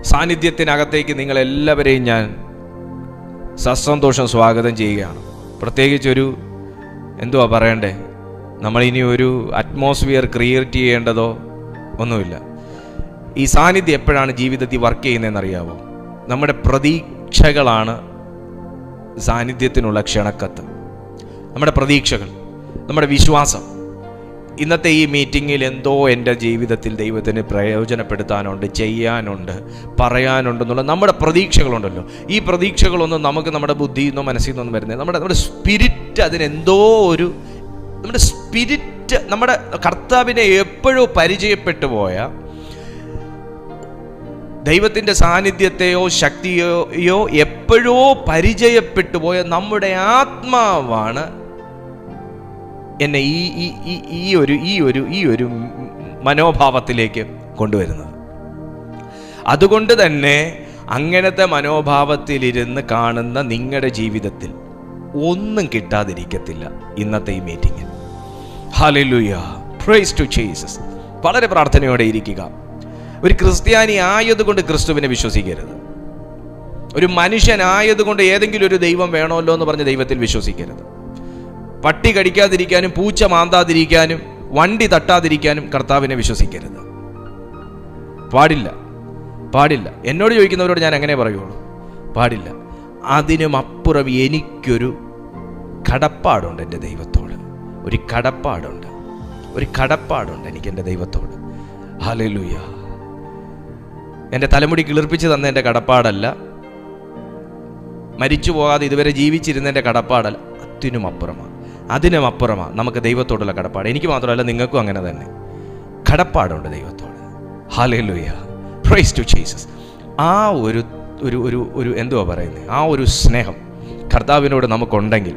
സാന്നിധ്യത്തിനകത്തേക്ക് നിങ്ങളെല്ലാവരെയും ഞാൻ സസന്തോഷം സ്വാഗതം ചെയ്യുകയാണ് പ്രത്യേകിച്ചൊരു എന്തുവാ പറയണ്ടേ നമ്മളിനി ഒരു അറ്റ്മോസ്ഫിയർ ക്രിയേറ്റ് ചെയ്യേണ്ടതോ ഒന്നുമില്ല ഈ സാന്നിധ്യം എപ്പോഴാണ് ജീവിതത്തിൽ വർക്ക് ചെയ്യുന്നതെന്ന് അറിയാവോ നമ്മുടെ പ്രതീക്ഷകളാണ് സാന്നിധ്യത്തിനുള്ള ക്ഷണക്കത്ത് നമ്മുടെ പ്രതീക്ഷകൾ നമ്മുടെ വിശ്വാസം ഇന്നത്തെ ഈ മീറ്റിങ്ങിൽ എന്തോ എൻ്റെ ജീവിതത്തിൽ ദൈവത്തിന് പ്രയോജനപ്പെടുത്താനുണ്ട് ചെയ്യാനുണ്ട് പറയാനുണ്ടെന്നുള്ള നമ്മുടെ പ്രതീക്ഷകളുണ്ടല്ലോ ഈ പ്രതീക്ഷകളൊന്നും നമുക്ക് നമ്മുടെ ബുദ്ധിയിൽ നിന്നോ മനസ്സിൽ നിന്നൊന്നും വരുന്നത് നമ്മുടെ നമ്മുടെ സ്പിരിറ്റ് അതിനെന്തോ ഒരു നമ്മുടെ സ്പിരിറ്റ് നമ്മുടെ കർത്താവിനെ എപ്പോഴോ പരിചയപ്പെട്ടു പോയ ദൈവത്തിൻ്റെ സാന്നിധ്യത്തെയോ ശക്തിയോ എപ്പോഴോ പരിചയപ്പെട്ടു പോയ നമ്മുടെ ആത്മാവാണ് എന്നെ ഈ ഈ ഈ ഈ ഒരു ഈ ഒരു ഈ ഒരു മനോഭാവത്തിലേക്ക് കൊണ്ടുവരുന്നത് അതുകൊണ്ട് തന്നെ അങ്ങനത്തെ മനോഭാവത്തിലിരുന്ന് കാണുന്ന നിങ്ങളുടെ ജീവിതത്തിൽ ഒന്നും കിട്ടാതിരിക്കത്തില്ല ഇന്നത്തെ ഈ meeting hallelujah praise to Jesus വളരെ പ്രാർത്ഥനയോടെ ഇരിക്കുക ഒരു ക്രിസ്ത്യാനി ആയതുകൊണ്ട് ക്രിസ്തുവിനെ വിശ്വസിക്കരുത് ഒരു മനുഷ്യനായതുകൊണ്ട് ഏതെങ്കിലും ഒരു ദൈവം വേണമല്ലോ എന്ന് പറഞ്ഞ് ദൈവത്തിൽ വിശ്വസിക്കരുത് പട്ടി കടിക്കാതിരിക്കാനും പൂച്ച മാന്താതിരിക്കാനും വണ്ടി തട്ടാതിരിക്കാനും കർത്താവിനെ വിശ്വസിക്കരുത് പാടില്ല പാടില്ല എന്നോട് ചോദിക്കുന്നവരോട് ഞാൻ അങ്ങനെ പറയുള്ളൂ പാടില്ല അതിനും അപ്പുറം എനിക്കൊരു കടപ്പാടുണ്ട് എൻ്റെ ദൈവത്തോട് ഒരു കടപ്പാടുണ്ട് ഒരു കടപ്പാടുണ്ട് എനിക്ക് എൻ്റെ ദൈവത്തോട് ഹലലൂയ എൻ്റെ തലമുടി കിളിർപ്പിച്ച് തന്ന എൻ്റെ കടപ്പാടല്ല മരിച്ചു പോകാതെ ഇതുവരെ ജീവിച്ചിരുന്നതിൻ്റെ കടപ്പാടല്ല അതിനും അപ്പുറമാണ് അതിനും അപ്പുറമാണ് നമുക്ക് ദൈവത്തോടുള്ള കടപ്പാട് എനിക്ക് മാത്രമല്ല നിങ്ങൾക്കും അങ്ങനെ തന്നെ കടപ്പാടുണ്ട് ദൈവത്തോട് ഹാലൂയ പ്രൈസ് ടു ജീസസ് ആ ഒരു ഒരു ഒരു ഒരു എന്തുവാ പറയുന്നത് ആ ഒരു സ്നേഹം കർത്താവിനോട് നമുക്കുണ്ടെങ്കിൽ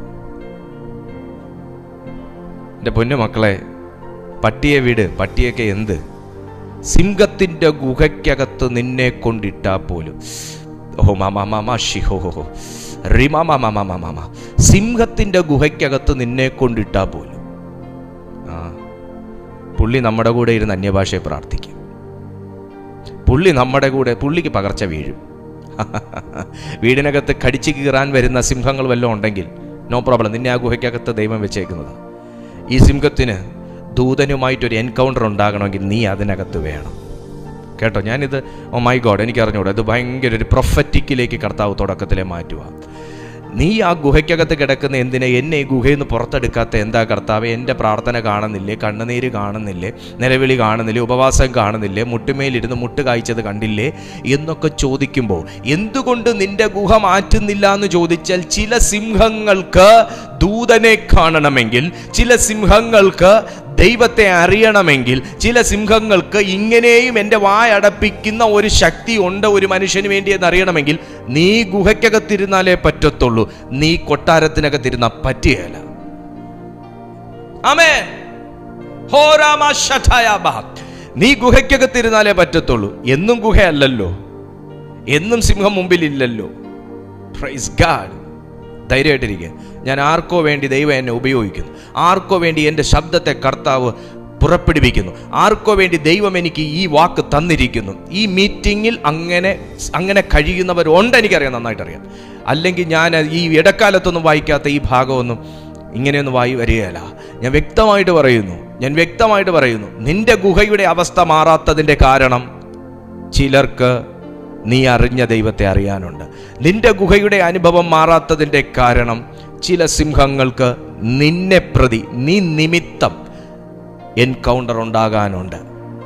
എൻ്റെ പൊന്നു മക്കളെ പട്ടിയെ വീട് പട്ടിയൊക്കെ എന്ത് സിംഹത്തിൻ്റെ ഗുഹയ്ക്കകത്ത് നിന്നെ കൊണ്ടിട്ടാ പോലും ഓ മാമാ മാമാ ഷിഹോ ഹോ റിമാ മാമാ മാമാ മാമാ സിംഹത്തിൻ്റെ ഗുഹയ്ക്കകത്ത് നിന്നെ കൊണ്ടിട്ടാ പോലും ആ പുള്ളി നമ്മുടെ കൂടെ ഇരുന്ന് അന്യഭാഷയെ പ്രാർത്ഥിക്കും പുള്ളി നമ്മുടെ കൂടെ പുള്ളിക്ക് പകർച്ച വീഴും വീടിനകത്ത് കടിച്ചു കീറാൻ വരുന്ന സിംഹങ്ങൾ വല്ലതും ഉണ്ടെങ്കിൽ നോ പ്രോബ്ലം നിന്നെ ആ ഗുഹയ്ക്കകത്ത് ദൈവം വെച്ചേക്കുന്നത് ഈ സിംഹത്തിന് ദൂതനുമായിട്ടൊരു എൻകൗണ്ടർ ഉണ്ടാകണമെങ്കിൽ നീ അതിനകത്ത് വേണം കേട്ടോ ഞാനിത് ഓ മൈ ഗോഡ് എനിക്ക് അറിഞ്ഞൂടാ ഇത് ഭയങ്കര ഒരു പ്രൊഫറ്റിക്കിലേക്ക് കർത്താവ് തുടക്കത്തിലെ മാറ്റുക നീ ആ ഗുഹയ്ക്കകത്ത് കിടക്കുന്ന എന്തിനെ എന്നെ ഈ ഗുഹയിൽ നിന്ന് പുറത്തെടുക്കാത്ത എന്താ കർത്താവ് എൻ്റെ പ്രാർത്ഥന കാണുന്നില്ലേ കണ്ണുനീര് കാണുന്നില്ലേ നിലവിളി കാണുന്നില്ലേ ഉപവാസം കാണുന്നില്ലേ മുട്ടുമേലിരുന്ന് മുട്ട് കായ്ച്ചത് കണ്ടില്ലേ എന്നൊക്കെ ചോദിക്കുമ്പോൾ എന്തുകൊണ്ട് നിന്റെ ഗുഹ മാറ്റുന്നില്ല എന്ന് ചോദിച്ചാൽ ചില സിംഹങ്ങൾക്ക് ദൂതനെ കാണണമെങ്കിൽ ചില സിംഹങ്ങൾക്ക് ദൈവത്തെ അറിയണമെങ്കിൽ ചില സിംഹങ്ങൾക്ക് ഇങ്ങനെയും എൻ്റെ വായടപ്പിക്കുന്ന ഒരു ശക്തി ഉണ്ട് ഒരു മനുഷ്യന് വേണ്ടി എന്ന് അറിയണമെങ്കിൽ നീ ഗുഹയ്ക്കകത്തിരുന്നാലേ പറ്റത്തുള്ളൂ നീ കൊട്ടാരത്തിനകത്തിരുന്ന പറ്റിയല്ല ആമേ നീ ഗുഹയ്ക്കകത്തിരുന്നാലേ പറ്റത്തുള്ളൂ എന്നും ഗുഹയല്ലല്ലോ എന്നും സിംഹം മുമ്പിലില്ലല്ലോ പ്രൈസ് ഗാഡ് ധൈര്യമായിട്ടിരിക്കുക ഞാൻ ആർക്കോ വേണ്ടി ദൈവം എന്നെ ഉപയോഗിക്കുന്നു ആർക്കോ വേണ്ടി എൻ്റെ ശബ്ദത്തെ കർത്താവ് പുറപ്പെടുവിക്കുന്നു ആർക്കോ വേണ്ടി ദൈവം എനിക്ക് ഈ വാക്ക് തന്നിരിക്കുന്നു ഈ മീറ്റിങ്ങിൽ അങ്ങനെ അങ്ങനെ കഴിയുന്നവരുണ്ട് എനിക്കറിയാം നന്നായിട്ടറിയാം അല്ലെങ്കിൽ ഞാൻ ഈ ഇടക്കാലത്തൊന്നും വായിക്കാത്ത ഈ ഭാഗമൊന്നും ഇങ്ങനെയൊന്നും വായി വരികയല്ല ഞാൻ വ്യക്തമായിട്ട് പറയുന്നു ഞാൻ വ്യക്തമായിട്ട് പറയുന്നു നിന്റെ ഗുഹയുടെ അവസ്ഥ മാറാത്തതിൻ്റെ കാരണം ചിലർക്ക് നീ അറിഞ്ഞ ദൈവത്തെ അറിയാനുണ്ട് നിന്റെ ഗുഹയുടെ അനുഭവം മാറാത്തതിൻ്റെ കാരണം ചില സിംഹങ്ങൾക്ക് നിന്നെ പ്രതി നീ നിമിത്തം എൻകൗണ്ടർ ഉണ്ടാകാനുണ്ട്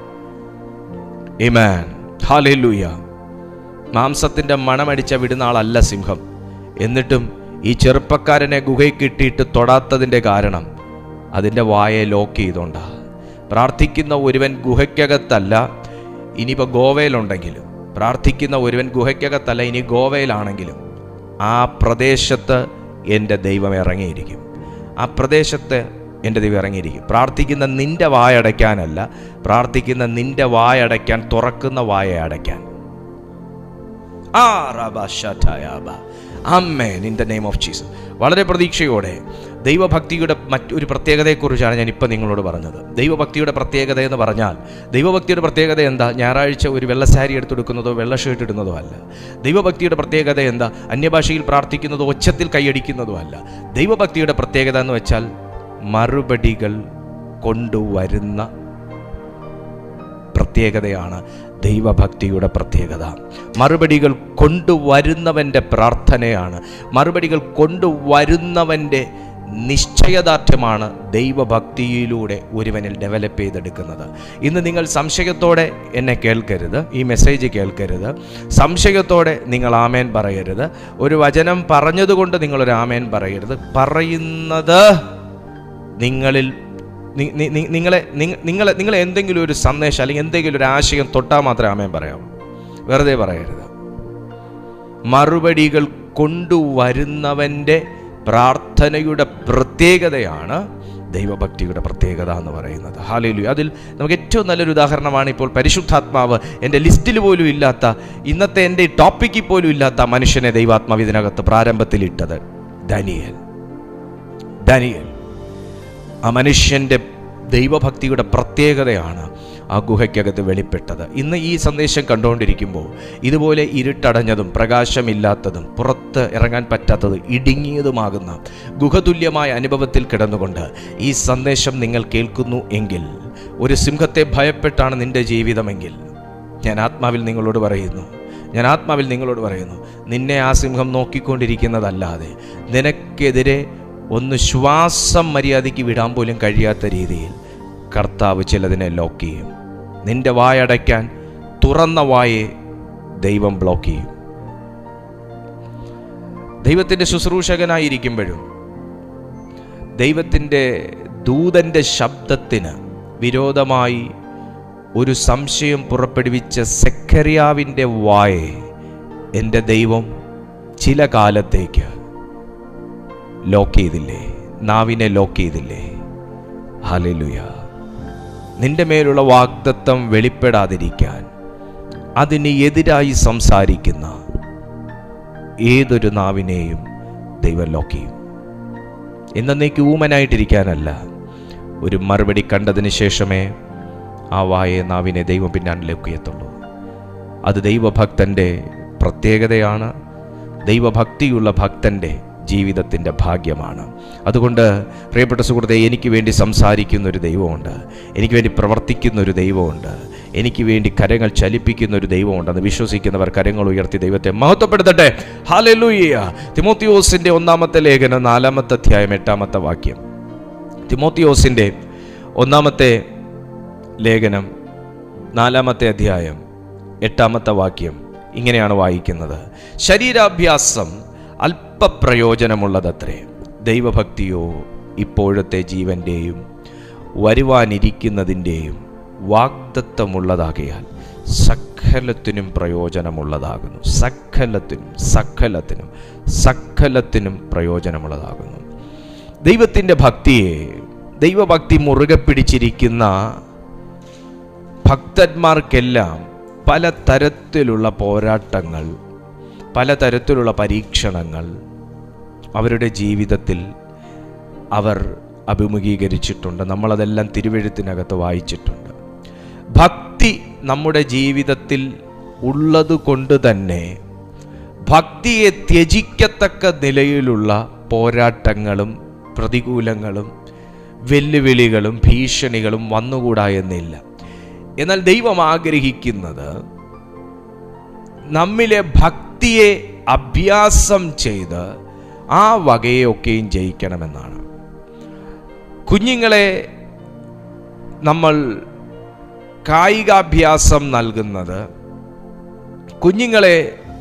ഇമാൻ ഹാലൂയ മാംസത്തിൻ്റെ മണമടിച്ച വിടുന്നാളല്ല സിംഹം എന്നിട്ടും ഈ ചെറുപ്പക്കാരനെ ഗുഹയിൽ കിട്ടിയിട്ട് തൊടാത്തതിൻ്റെ കാരണം അതിൻ്റെ വായെ ലോക്ക് ചെയ്തോണ്ടാ പ്രാർത്ഥിക്കുന്ന ഒരുവൻ ഗുഹയ്ക്കകത്തല്ല ഇനിയിപ്പോൾ ഗോവയിലുണ്ടെങ്കിലും പ്രാർത്ഥിക്കുന്ന ഒരുവൻ ഗുഹയ്ക്കകത്തല്ല ഇനി ഗോവയിലാണെങ്കിലും ആ പ്രദേശത്ത് എൻ്റെ ദൈവം ഇറങ്ങിയിരിക്കും ആ പ്രദേശത്ത് എൻ്റെ ദൈവം ഇറങ്ങിയിരിക്കും പ്രാർത്ഥിക്കുന്ന നിന്റെ വായടയ്ക്കാനല്ല പ്രാർത്ഥിക്കുന്ന നിന്റെ വായടയ്ക്കാൻ തുറക്കുന്ന വായ അടയ്ക്കാൻ ആ റബ ഷഠയാബ. Amen in the name of Jesus വളരെ പ്രതീക്ഷയോടെ ദൈവഭക്തിയുടെ മറ്റൊരു പ്രത്യേകതയെക്കുറിച്ചാണ് ഞാൻ ഇപ്പം നിങ്ങളോട് പറഞ്ഞത് ദൈവഭക്തിയുടെ പ്രത്യേകത എന്ന് പറഞ്ഞാൽ ദൈവഭക്തിയുടെ പ്രത്യേകത എന്താ ഞായറാഴ്ച ഒരു വെള്ള സാരി എടുത്തെടുക്കുന്നതോ വെള്ള ഷർട്ട് ഇടുന്നതോ അല്ല ദൈവഭക്തിയുടെ പ്രത്യേകത എന്താ അന്യഭാഷയിൽ പ്രാർത്ഥിക്കുന്നതോ ഒച്ചത്തിൽ കൈയടിക്കുന്നതോ അല്ല ദൈവഭക്തിയുടെ പ്രത്യേകത എന്ന് വെച്ചാൽ മറുപടികൾ കൊണ്ടുവരുന്ന പ്രത്യേകതയാണ് ദൈവഭക്തിയുടെ പ്രത്യേകത മറുപടികൾ കൊണ്ടുവരുന്നവൻ്റെ പ്രാർത്ഥനയാണ് മറുപടികൾ കൊണ്ടുവരുന്നവൻ്റെ നിശ്ചയദാർഢ്യമാണ് ദൈവഭക്തിയിലൂടെ ഒരുവനിൽ ഡെവലപ്പ് ചെയ്തെടുക്കുന്നത് ഇന്ന് നിങ്ങൾ സംശയത്തോടെ എന്നെ കേൾക്കരുത് ഈ മെസ്സേജ് കേൾക്കരുത് സംശയത്തോടെ നിങ്ങൾ ആമേൻ പറയരുത് ഒരു വചനം പറഞ്ഞതുകൊണ്ട് നിങ്ങളൊരു ആമേൻ പറയരുത് പറയുന്നത് നിങ്ങളിൽ നി- നി- നി- നിങ്ങളെ നിങ്ങ- നിങ്ങളെ നിങ്ങളെ എന്തെങ്കിലും ഒരു സന്ദേശം അല്ലെങ്കിൽ എന്തെങ്കിലും ഒരു ആശയം തൊട്ടാൽ മാത്രമേ ആമേൻ പറയാവൂ വെറുതെ പറയരുത് മറുപടികൾ കൊണ്ടുവരുന്നവൻ്റെ പ്രാർത്ഥനയുടെ പ്രത്യേകതയാണ് ദൈവഭക്തിയുടെ പ്രത്യേകത എന്ന് പറയുന്നത് ഹാലേലു അതിൽ നമുക്ക് ഏറ്റവും നല്ലൊരു ഉദാഹരണമാണ് ഇപ്പോൾ പരിശുദ്ധാത്മാവ് എൻ്റെ ലിസ്റ്റിൽ പോലും ഇല്ലാത്ത ഇന്നത്തെ എൻ്റെ ടോപ്പിക്കിൽ പോലും ഇല്ലാത്ത ആ മനുഷ്യനെ ദൈവാത്മാവ് ഇതിനകത്ത് പ്രാരംഭത്തിൽ ഇട്ടത് ദനിയൽ ദനിയൽ ആ മനുഷ്യൻ്റെ ദൈവഭക്തിയുടെ പ്രത്യേകതയാണ് ആ ഗുഹയ്ക്കകത്ത് വെളിപ്പെട്ടത് ഇന്ന് ഈ സന്ദേശം കണ്ടുകൊണ്ടിരിക്കുമ്പോൾ ഇതുപോലെ ഇരുട്ടടഞ്ഞതും പ്രകാശമില്ലാത്തതും പുറത്ത് ഇറങ്ങാൻ പറ്റാത്തത് ഇടുങ്ങിയതുമാകുന്ന ഗുഹതുല്യമായ അനുഭവത്തിൽ കിടന്നുകൊണ്ട് ഈ സന്ദേശം നിങ്ങൾ കേൾക്കുന്നു എങ്കിൽ ഒരു സിംഹത്തെ ഭയപ്പെട്ടാണ് നിന്റെ ജീവിതമെങ്കിൽ ഞാൻ ആത്മാവിൽ നിങ്ങളോട് പറയുന്നു ഞാൻ ആത്മാവിൽ നിങ്ങളോട് പറയുന്നു നിന്നെ ആ സിംഹം നോക്കിക്കൊണ്ടിരിക്കുന്നതല്ലാതെ നിനക്കെതിരെ ഒന്ന് ശ്വാസം മര്യാദയ്ക്ക് വിടാൻ പോലും കഴിയാത്ത രീതിയിൽ കർത്താവ് ചിലതിനെ ലോക്ക് ചെയ്യും നിന്റെ വായടയ്ക്കാൻ തുറന്ന വായെ ദൈവം ബ്ലോക്ക് ചെയ്യും ദൈവത്തിൻ്റെ ശുശ്രൂഷകനായിരിക്കുമ്പോഴും ദൈവത്തിൻ്റെ ദൂതൻ്റെ ശബ്ദത്തിന് വിരോധമായി ഒരു സംശയം പുറപ്പെടുവിച്ച സെക്കറിയാവിൻ്റെ വായെ എൻ്റെ ദൈവം ചില കാലത്തേക്ക് ലോക്ക് ചെയ്തില്ലേ നാവിനെ ലോക്ക് ചെയ്തില്ലേ ഹലലുയ നിന്റെ മേലുള്ള വാഗ്ദത്തം വെളിപ്പെടാതിരിക്കാൻ അതിന് എതിരായി സംസാരിക്കുന്ന ഏതൊരു നാവിനെയും ദൈവം ലോക്ക് ചെയ്യും എന്നേക്ക് ഊമനായിട്ടിരിക്കാനല്ല ഒരു മറുപടി കണ്ടതിന് ശേഷമേ ആ വായെ നാവിനെ ദൈവം പിന്നാണ്ടിലേക്ക് എത്തുള്ളൂ അത് ദൈവഭക്തൻ്റെ പ്രത്യേകതയാണ് ദൈവഭക്തിയുള്ള ഭക്തൻ്റെ ജീവിതത്തിൻ്റെ ഭാഗ്യമാണ് അതുകൊണ്ട് പ്രിയപ്പെട്ട സുഹൃത്തെ എനിക്ക് വേണ്ടി സംസാരിക്കുന്ന ഒരു ദൈവമുണ്ട് എനിക്ക് വേണ്ടി പ്രവർത്തിക്കുന്ന ഒരു ദൈവമുണ്ട് എനിക്ക് വേണ്ടി കരങ്ങൾ ചലിപ്പിക്കുന്ന ഒരു ദൈവമുണ്ടെന്ന് വിശ്വസിക്കുന്നവർ കരങ്ങൾ ഉയർത്തി ദൈവത്തെ മഹത്വപ്പെടുത്തട്ടെ ഹാലലൂയ തിമോത്തിയോസിൻ്റെ ഒന്നാമത്തെ ലേഖനം നാലാമത്തെ അധ്യായം എട്ടാമത്തെ വാക്യം തിമോത്തിയോസിൻ്റെ ഒന്നാമത്തെ ലേഖനം നാലാമത്തെ അധ്യായം എട്ടാമത്തെ വാക്യം ഇങ്ങനെയാണ് വായിക്കുന്നത് ശരീരാഭ്യാസം അല്പപ്രയോജനമുള്ളതത്രേ ദൈവഭക്തിയോ ഇപ്പോഴത്തെ ജീവൻ്റെയും വരുവാനിരിക്കുന്നതിൻ്റെയും വാഗ്ദത്വമുള്ളതാകയാൽ സകലത്തിനും പ്രയോജനമുള്ളതാകുന്നു സകലത്തിനും സകലത്തിനും സകലത്തിനും പ്രയോജനമുള്ളതാകുന്നു ദൈവത്തിൻ്റെ ഭക്തിയെ ദൈവഭക്തി മുറുകെ പിടിച്ചിരിക്കുന്ന ഭക്തന്മാർക്കെല്ലാം പല തരത്തിലുള്ള പോരാട്ടങ്ങൾ പലതരത്തിലുള്ള പരീക്ഷണങ്ങൾ അവരുടെ ജീവിതത്തിൽ അവർ അഭിമുഖീകരിച്ചിട്ടുണ്ട് നമ്മളതെല്ലാം തിരുവഴുത്തിനകത്ത് വായിച്ചിട്ടുണ്ട് ഭക്തി നമ്മുടെ ജീവിതത്തിൽ ഉള്ളത് കൊണ്ട് തന്നെ ഭക്തിയെ ത്യജിക്കത്തക്ക നിലയിലുള്ള പോരാട്ടങ്ങളും പ്രതികൂലങ്ങളും വെല്ലുവിളികളും ഭീഷണികളും വന്നുകൂടാ എന്നില്ല എന്നാൽ ദൈവം ആഗ്രഹിക്കുന്നത് നമ്മിലെ ഭക്തിയെ അഭ്യാസം ചെയ്ത് ആ വകയൊക്കെയും ജയിക്കണമെന്നാണ് കുഞ്ഞുങ്ങളെ നമ്മൾ കായികാഭ്യാസം നൽകുന്നത് കുഞ്ഞുങ്ങളെ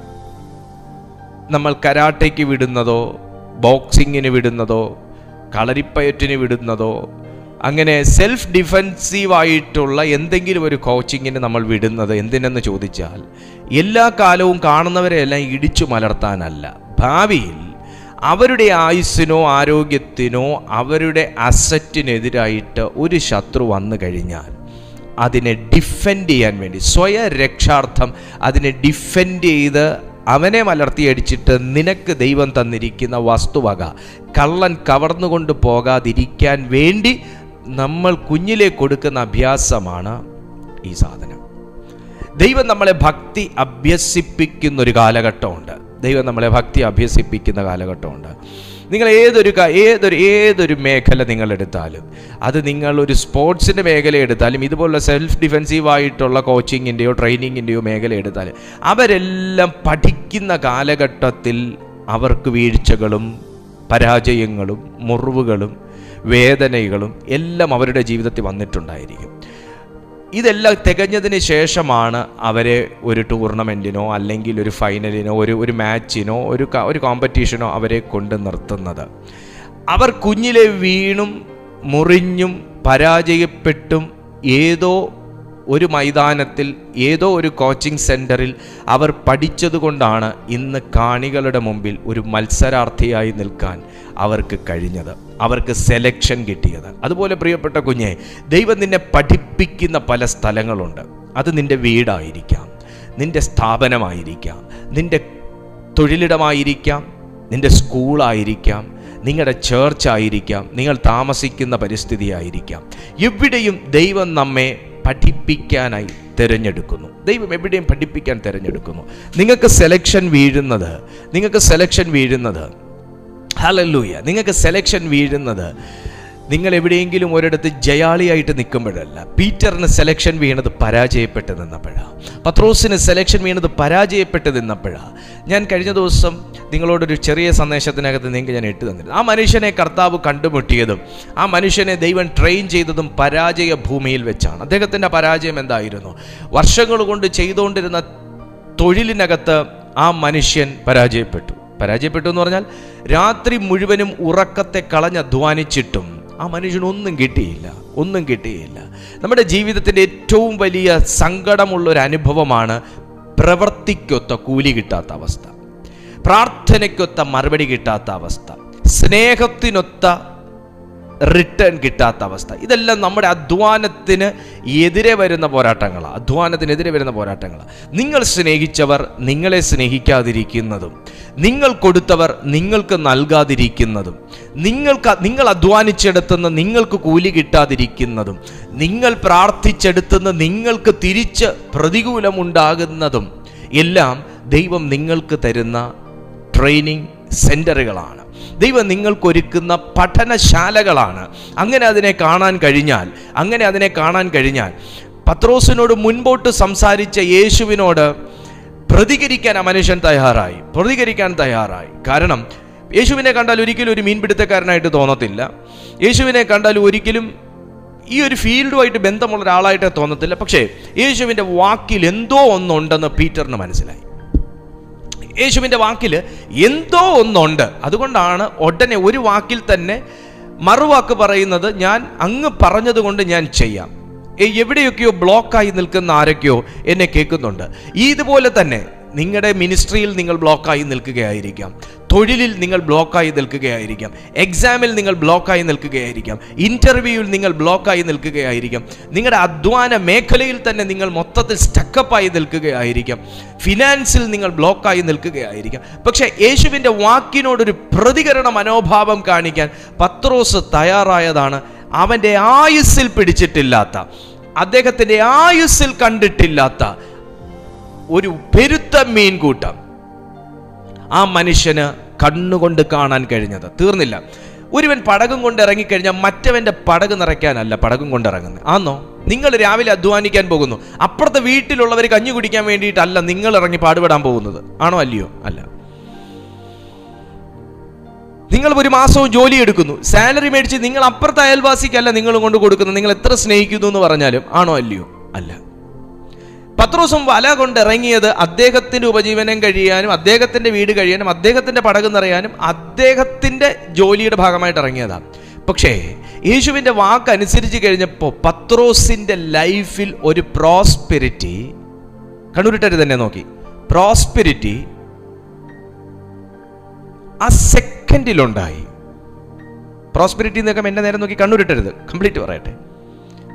നമ്മൾ കരാട്ടയ്ക്ക് വിടുന്നതോ ബോക്സിങ്ങിന് വിടുന്നതോ കളരിപ്പയറ്റിന് വിടുന്നതോ അങ്ങനെ സെൽഫ് ഡിഫെൻസീവായിട്ടുള്ള എന്തെങ്കിലും ഒരു കോച്ചിങ്ങിന് നമ്മൾ വിടുന്നത് എന്തിനെന്ന് ചോദിച്ചാൽ എല്ലാ കാലവും കാണുന്നവരെയെല്ലാം ഇടിച്ചു മലർത്താനല്ല ഭാവിയിൽ അവരുടെ ആയുസ്സിനോ ആരോഗ്യത്തിനോ അവരുടെ അസറ്റിനെതിരായിട്ട് ഒരു ശത്രു വന്നു കഴിഞ്ഞാൽ അതിനെ ഡിഫെൻഡ് ചെയ്യാൻ വേണ്ടി സ്വയ രക്ഷാർത്ഥം അതിനെ ഡിഫെൻഡ് ചെയ്ത് അവനെ മലർത്തിയടിച്ചിട്ട് നിനക്ക് ദൈവം തന്നിരിക്കുന്ന വസ്തുവക കള്ളൻ കവർന്നുകൊണ്ട് പോകാതിരിക്കാൻ വേണ്ടി നമ്മൾ കുഞ്ഞിലെ കൊടുക്കുന്ന അഭ്യാസമാണ് ഈ സാധനം ദൈവം നമ്മളെ ഭക്തി അഭ്യസിപ്പിക്കുന്ന ഒരു കാലഘട്ടമുണ്ട് ദൈവം നമ്മളെ ഭക്തി അഭ്യസിപ്പിക്കുന്ന കാലഘട്ടമുണ്ട് നിങ്ങൾ ഏതൊരു ക- ഏതൊരു ഏതൊരു മേഖല നിങ്ങൾ എടുത്താലും അത് നിങ്ങൾ ഒരു സ്പോർട്സിൻ്റെ മേഖല എടുത്താലും ഇതുപോലുള്ള സെൽഫ് ഡിഫെൻസീവായിട്ടുള്ള കോച്ചിങ്ങിൻ്റെയോ ട്രെയിനിങ്ങിൻ്റെയോ മേഖല എടുത്താലും അവരെല്ലാം പഠിക്കുന്ന കാലഘട്ടത്തിൽ അവർക്ക് വീഴ്ചകളും പരാജയങ്ങളും മുറിവുകളും വേദനകളും എല്ലാം അവരുടെ ജീവിതത്തിൽ വന്നിട്ടുണ്ടായിരിക്കും ഇതെല്ലാം തികഞ്ഞതിന് ശേഷമാണ് അവരെ ഒരു ടൂർണമെൻറ്റിനോ അല്ലെങ്കിൽ ഒരു ഫൈനലിനോ ഒരു ഒരു മാച്ചിനോ ഒരു ക- ഒരു കോമ്പറ്റീഷനോ അവരെ കൊണ്ട് നിർത്തുന്നത് അവർ കുഞ്ഞിലെ വീണും മുറിഞ്ഞും പരാജയപ്പെട്ടും ഏതോ ഒരു മൈതാനത്തിൽ ഏതോ ഒരു കോച്ചിങ് സെൻറ്ററിൽ അവർ പഠിച്ചതുകൊണ്ടാണ് ഇന്ന് കാണികളുടെ മുമ്പിൽ ഒരു മത്സരാർത്ഥിയായി നിൽക്കാൻ അവർക്ക് കഴിഞ്ഞത് അവർക്ക് സെലക്ഷൻ കിട്ടിയത് അതുപോലെ പ്രിയപ്പെട്ട കുഞ്ഞെ ദൈവം നിന്നെ പഠിപ്പിക്കുന്ന പല സ്ഥലങ്ങളുണ്ട് അത് നിന്റെ വീടായിരിക്കാം നിന്റെ സ്ഥാപനമായിരിക്കാം നിന്റെ തൊഴിലിടമായിരിക്കാം നിന്റെ സ്കൂളായിരിക്കാം നിങ്ങളുടെ ചേർച്ചായിരിക്കാം നിങ്ങൾ താമസിക്കുന്ന പരിസ്ഥിതിയായിരിക്കാം എവിടെയും ദൈവം നമ്മെ പഠിപ്പിക്കാനായി തിരഞ്ഞെടുക്കുന്നു ദൈവം എവിടെയും പഠിപ്പിക്കാൻ തിരഞ്ഞെടുക്കുന്നു നിങ്ങൾക്ക് സെലക്ഷൻ വീഴുന്നത് നിങ്ങൾക്ക് സെലക്ഷൻ വീഴുന്നത് ഹലല്ലൂയ നിങ്ങൾക്ക് സെലക്ഷൻ വീഴുന്നത് നിങ്ങൾ എവിടെയെങ്കിലും ഒരിടത്ത് ജയാളിയായിട്ട് നിൽക്കുമ്പോഴല്ല പീറ്ററിന് സെലക്ഷൻ വീണത് പരാജയപ്പെട്ട് നിന്നപ്പോഴാണ് പത്രോസിന് സെലക്ഷൻ വീണത് പരാജയപ്പെട്ട് നിന്നപ്പോഴാണ് ഞാൻ കഴിഞ്ഞ ദിവസം നിങ്ങളോടൊരു ചെറിയ സന്ദേശത്തിനകത്ത് നിങ്ങൾക്ക് ഞാൻ ഇട്ട് തന്നിരുന്നു ആ മനുഷ്യനെ കർത്താവ് കണ്ടുമുട്ടിയതും ആ മനുഷ്യനെ ദൈവം ട്രെയിൻ ചെയ്തതും പരാജയ ഭൂമിയിൽ വെച്ചാണ് അദ്ദേഹത്തിൻ്റെ പരാജയം എന്തായിരുന്നു വർഷങ്ങൾ കൊണ്ട് ചെയ്തുകൊണ്ടിരുന്ന തൊഴിലിനകത്ത് ആ മനുഷ്യൻ പരാജയപ്പെട്ടു പരാജയപ്പെട്ടു എന്ന് പറഞ്ഞാൽ രാത്രി മുഴുവനും ഉറക്കത്തെ കളഞ്ഞധ്വാനിച്ചിട്ടും ആ മനുഷ്യനൊന്നും കിട്ടിയില്ല ഒന്നും കിട്ടിയില്ല നമ്മുടെ ജീവിതത്തിൻ്റെ ഏറ്റവും വലിയ സങ്കടമുള്ള ഒരു അനുഭവമാണ് പ്രവൃത്തിക്കൊത്ത കൂലി കിട്ടാത്ത അവസ്ഥ പ്രാർത്ഥനയ്ക്കൊത്ത മറുപടി കിട്ടാത്ത അവസ്ഥ സ്നേഹത്തിനൊത്ത റിട്ടേൺ കിട്ടാത്ത അവസ്ഥ ഇതെല്ലാം നമ്മുടെ അധ്വാനത്തിന് എതിരെ വരുന്ന പോരാട്ടങ്ങളാണ് അധ്വാനത്തിനെതിരെ വരുന്ന പോരാട്ടങ്ങളാണ് നിങ്ങൾ സ്നേഹിച്ചവർ നിങ്ങളെ സ്നേഹിക്കാതിരിക്കുന്നതും നിങ്ങൾ കൊടുത്തവർ നിങ്ങൾക്ക് നൽകാതിരിക്കുന്നതും നിങ്ങൾക്ക് നിങ്ങൾ അധ്വാനിച്ചെടുത്തുന്ന നിങ്ങൾക്ക് കൂലി കിട്ടാതിരിക്കുന്നതും നിങ്ങൾ പ്രാർത്ഥിച്ചെടുത്തുന്ന നിങ്ങൾക്ക് തിരിച്ച് പ്രതികൂലമുണ്ടാകുന്നതും എല്ലാം ദൈവം നിങ്ങൾക്ക് തരുന്ന ട്രെയിനിങ് സെൻ്ററുകളാണ് ദൈവം നിങ്ങൾക്കൊരുക്കുന്ന പഠനശാലകളാണ് അങ്ങനെ അതിനെ കാണാൻ കഴിഞ്ഞാൽ അങ്ങനെ അതിനെ കാണാൻ കഴിഞ്ഞാൽ പത്രോസിനോട് മുൻപോട്ട് സംസാരിച്ച യേശുവിനോട് പ്രതികരിക്കാൻ ആ മനുഷ്യൻ തയ്യാറായി പ്രതികരിക്കാൻ തയ്യാറായി കാരണം യേശുവിനെ കണ്ടാൽ ഒരിക്കലും ഒരു മീൻപിടുത്തക്കാരനായിട്ട് തോന്നത്തില്ല യേശുവിനെ കണ്ടാൽ ഒരിക്കലും ഈ ഒരു ഫീൽഡുമായിട്ട് ബന്ധമുള്ള ഒരാളായിട്ട് തോന്നത്തില്ല പക്ഷേ യേശുവിൻ്റെ വാക്കിൽ എന്തോ ഒന്നുണ്ടെന്ന് പീറ്ററിന് മനസ്സിലായി യേശുവിൻ്റെ വാക്കിൽ എന്തോ ഒന്നുണ്ട് അതുകൊണ്ടാണ് ഉടനെ ഒരു വാക്കിൽ തന്നെ മറുവാക്ക് പറയുന്നത് ഞാൻ അങ്ങ് പറഞ്ഞതുകൊണ്ട് ഞാൻ ചെയ്യാം ഏ, എവിടെയൊക്കെയോ ബ്ലോക്കായി നിൽക്കുന്ന ആരൊക്കെയോ എന്നെ കേൾക്കുന്നുണ്ട് ഇതുപോലെ തന്നെ നിങ്ങളുടെ മിനിസ്ട്രിയിൽ നിങ്ങൾ ബ്ലോക്കായി നിൽക്കുകയായിരിക്കാം തൊഴിലിൽ നിങ്ങൾ ബ്ലോക്കായി നിൽക്കുകയായിരിക്കാം എക്സാമിൽ നിങ്ങൾ ബ്ലോക്കായി നിൽക്കുകയായിരിക്കാം ഇൻ്റർവ്യൂവിൽ നിങ്ങൾ ബ്ലോക്കായി നിൽക്കുകയായിരിക്കാം നിങ്ങളുടെ അധ്വാന മേഖലയിൽ തന്നെ നിങ്ങൾ മൊത്തത്തിൽ സ്റ്റക്കപ്പായി നിൽക്കുകയായിരിക്കാം ഫിനാൻസിൽ നിങ്ങൾ ബ്ലോക്കായി നിൽക്കുകയായിരിക്കാം പക്ഷേ യേശുവിൻ്റെ വാക്കിനോടൊരു പ്രതികരണ മനോഭാവം കാണിക്കാൻ പത്രോസ് തയ്യാറായതാണ് അവൻ്റെ ആയുസ്സിൽ പിടിച്ചിട്ടില്ലാത്ത അദ്ദേഹത്തിൻ്റെ ആയുസ്സിൽ കണ്ടിട്ടില്ലാത്ത ഒരു പെരുത്ത മീൻകൂട്ടം ആ മനുഷ്യന് കണ്ണുകൊണ്ട് കാണാൻ കഴിഞ്ഞത് തീർന്നില്ല ഒരുവൻ പടകും കൊണ്ട് ഇറങ്ങിക്കഴിഞ്ഞാൽ മറ്റവന്റെ പടക് നിറയ്ക്കാനല്ല പടകും കൊണ്ട് ഇറങ്ങുന്നത് ആന്നോ നിങ്ങൾ രാവിലെ അധ്വാനിക്കാൻ പോകുന്നു അപ്പുറത്തെ വീട്ടിലുള്ളവർ കഞ്ഞി കുടിക്കാൻ വേണ്ടിയിട്ടല്ല നിങ്ങൾ ഇറങ്ങി പാടുപെടാൻ പോകുന്നത് ആണോ അല്ലയോ അല്ല നിങ്ങൾ ഒരു മാസവും ജോലി എടുക്കുന്നു സാലറി മേടിച്ച് നിങ്ങൾ അപ്പുറത്തെ അയൽവാസിക്കല്ല നിങ്ങൾ കൊണ്ട് കൊടുക്കുന്നത് നിങ്ങൾ എത്ര സ്നേഹിക്കുന്നു എന്ന് പറഞ്ഞാലും ആണോ അല്ലയോ അല്ല പത്രോസും വല കൊണ്ട് ഇറങ്ങിയത് അദ്ദേഹത്തിന്റെ ഉപജീവനം കഴിയാനും അദ്ദേഹത്തിന്റെ വീട് കഴിയാനും അദ്ദേഹത്തിന്റെ പടക് നിറയാനും അദ്ദേഹത്തിന്റെ ജോലിയുടെ ഭാഗമായിട്ട് ഇറങ്ങിയതാണ് പക്ഷേ യേശുവിന്റെ വാക്ക് അനുസരിച്ച് കഴിഞ്ഞപ്പോൾ പത്രോസിന്റെ ലൈഫിൽ ഒരു പ്രോസ്പെരിറ്റി കണ്ണൂരിട്ടര് തന്നെ നോക്കി പ്രോസ്പെരിറ്റി ആ സെക്കൻഡിലുണ്ടായി പ്രോസ്പെരിറ്റി എന്നൊക്കെ എന്നെ നേരെ നോക്കി കണ്ണൂരിട്ടരുത് കംപ്ലീറ്റ് പറയട്ടെ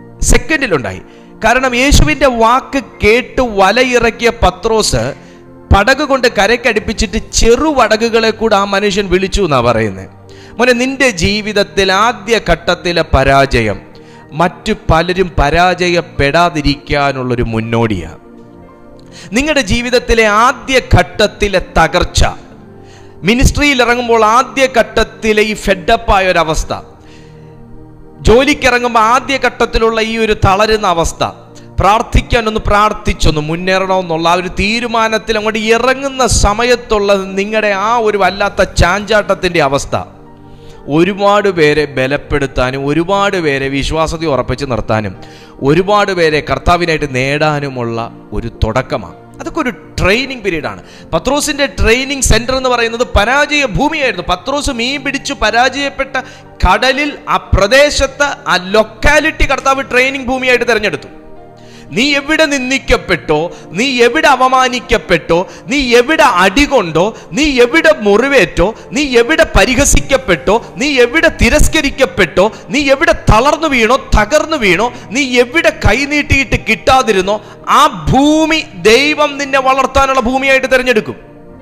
സെക്കൻഡിലുണ്ടായി കാരണം യേശുവിൻ്റെ വാക്ക് കേട്ട് വലയിറക്കിയ പത്രോസ് പടക് കൊണ്ട് കരക്കടുപ്പിച്ചിട്ട് ചെറുവടകുകളെ കൂടെ ആ മനുഷ്യൻ വിളിച്ചു എന്നാ പറയുന്നത് മോനെ നിന്റെ ജീവിതത്തിൽ ആദ്യ ഘട്ടത്തിലെ പരാജയം മറ്റു പലരും പരാജയപ്പെടാതിരിക്കാനുള്ളൊരു മുന്നോടിയാണ് നിങ്ങളുടെ ജീവിതത്തിലെ ആദ്യ ഘട്ടത്തിലെ തകർച്ച മിനിസ്ട്രിയിൽ ഇറങ്ങുമ്പോൾ ആദ്യ ഘട്ടത്തിലെ ഈ ഫെഡപ്പായ ഒരവസ്ഥ ജോലിക്കിറങ്ങുമ്പോൾ ആദ്യ ഘട്ടത്തിലുള്ള ഈ ഒരു തളരുന്ന അവസ്ഥ പ്രാർത്ഥിക്കാൻ ഒന്ന് പ്രാർത്ഥിച്ചൊന്ന് മുന്നേറണമെന്നുള്ള ആ ഒരു തീരുമാനത്തിൽ അങ്ങോട്ട് ഇറങ്ങുന്ന സമയത്തുള്ള നിങ്ങളുടെ ആ ഒരു വല്ലാത്ത ചാഞ്ചാട്ടത്തിൻ്റെ അവസ്ഥ ഒരുപാട് പേരെ ബലപ്പെടുത്താനും ഒരുപാട് പേരെ വിശ്വാസത ഉറപ്പിച്ച് നിർത്താനും ഒരുപാട് പേരെ കർത്താവിനായിട്ട് നേടാനുമുള്ള ഒരു തുടക്കമാണ് അതൊക്കെ ഒരു ട്രെയിനിങ് പീരീഡാണ് പത്രോസിന്റെ ട്രെയിനിങ് സെന്റർ എന്ന് പറയുന്നത് പരാജയ ഭൂമിയായിരുന്നു പത്രോസ് മീൻ പിടിച്ചു പരാജയപ്പെട്ട കടലിൽ ആ പ്രദേശത്ത് ആ ലൊക്കാലിറ്റി കർത്താവ് ട്രെയിനിങ് ഭൂമിയായിട്ട് തിരഞ്ഞെടുത്തു നീ എവിടെ നിന്ദിക്കപ്പെട്ടോ നീ എവിടെ അപമാനിക്കപ്പെട്ടോ നീ എവിടെ അടികൊണ്ടോ നീ എവിടെ മുറിവേറ്റോ നീ എവിടെ പരിഹസിക്കപ്പെട്ടോ നീ എവിടെ തിരസ്കരിക്കപ്പെട്ടോ നീ എവിടെ തളർന്നു വീണോ തകർന്നു വീണോ നീ എവിടെ കൈനീട്ടിയിട്ട് കിട്ടാതിരുന്നോ ആ ഭൂമി ദൈവം നിന്നെ വളർത്താനുള്ള ഭൂമിയായിട്ട് തിരഞ്ഞെടുക്കും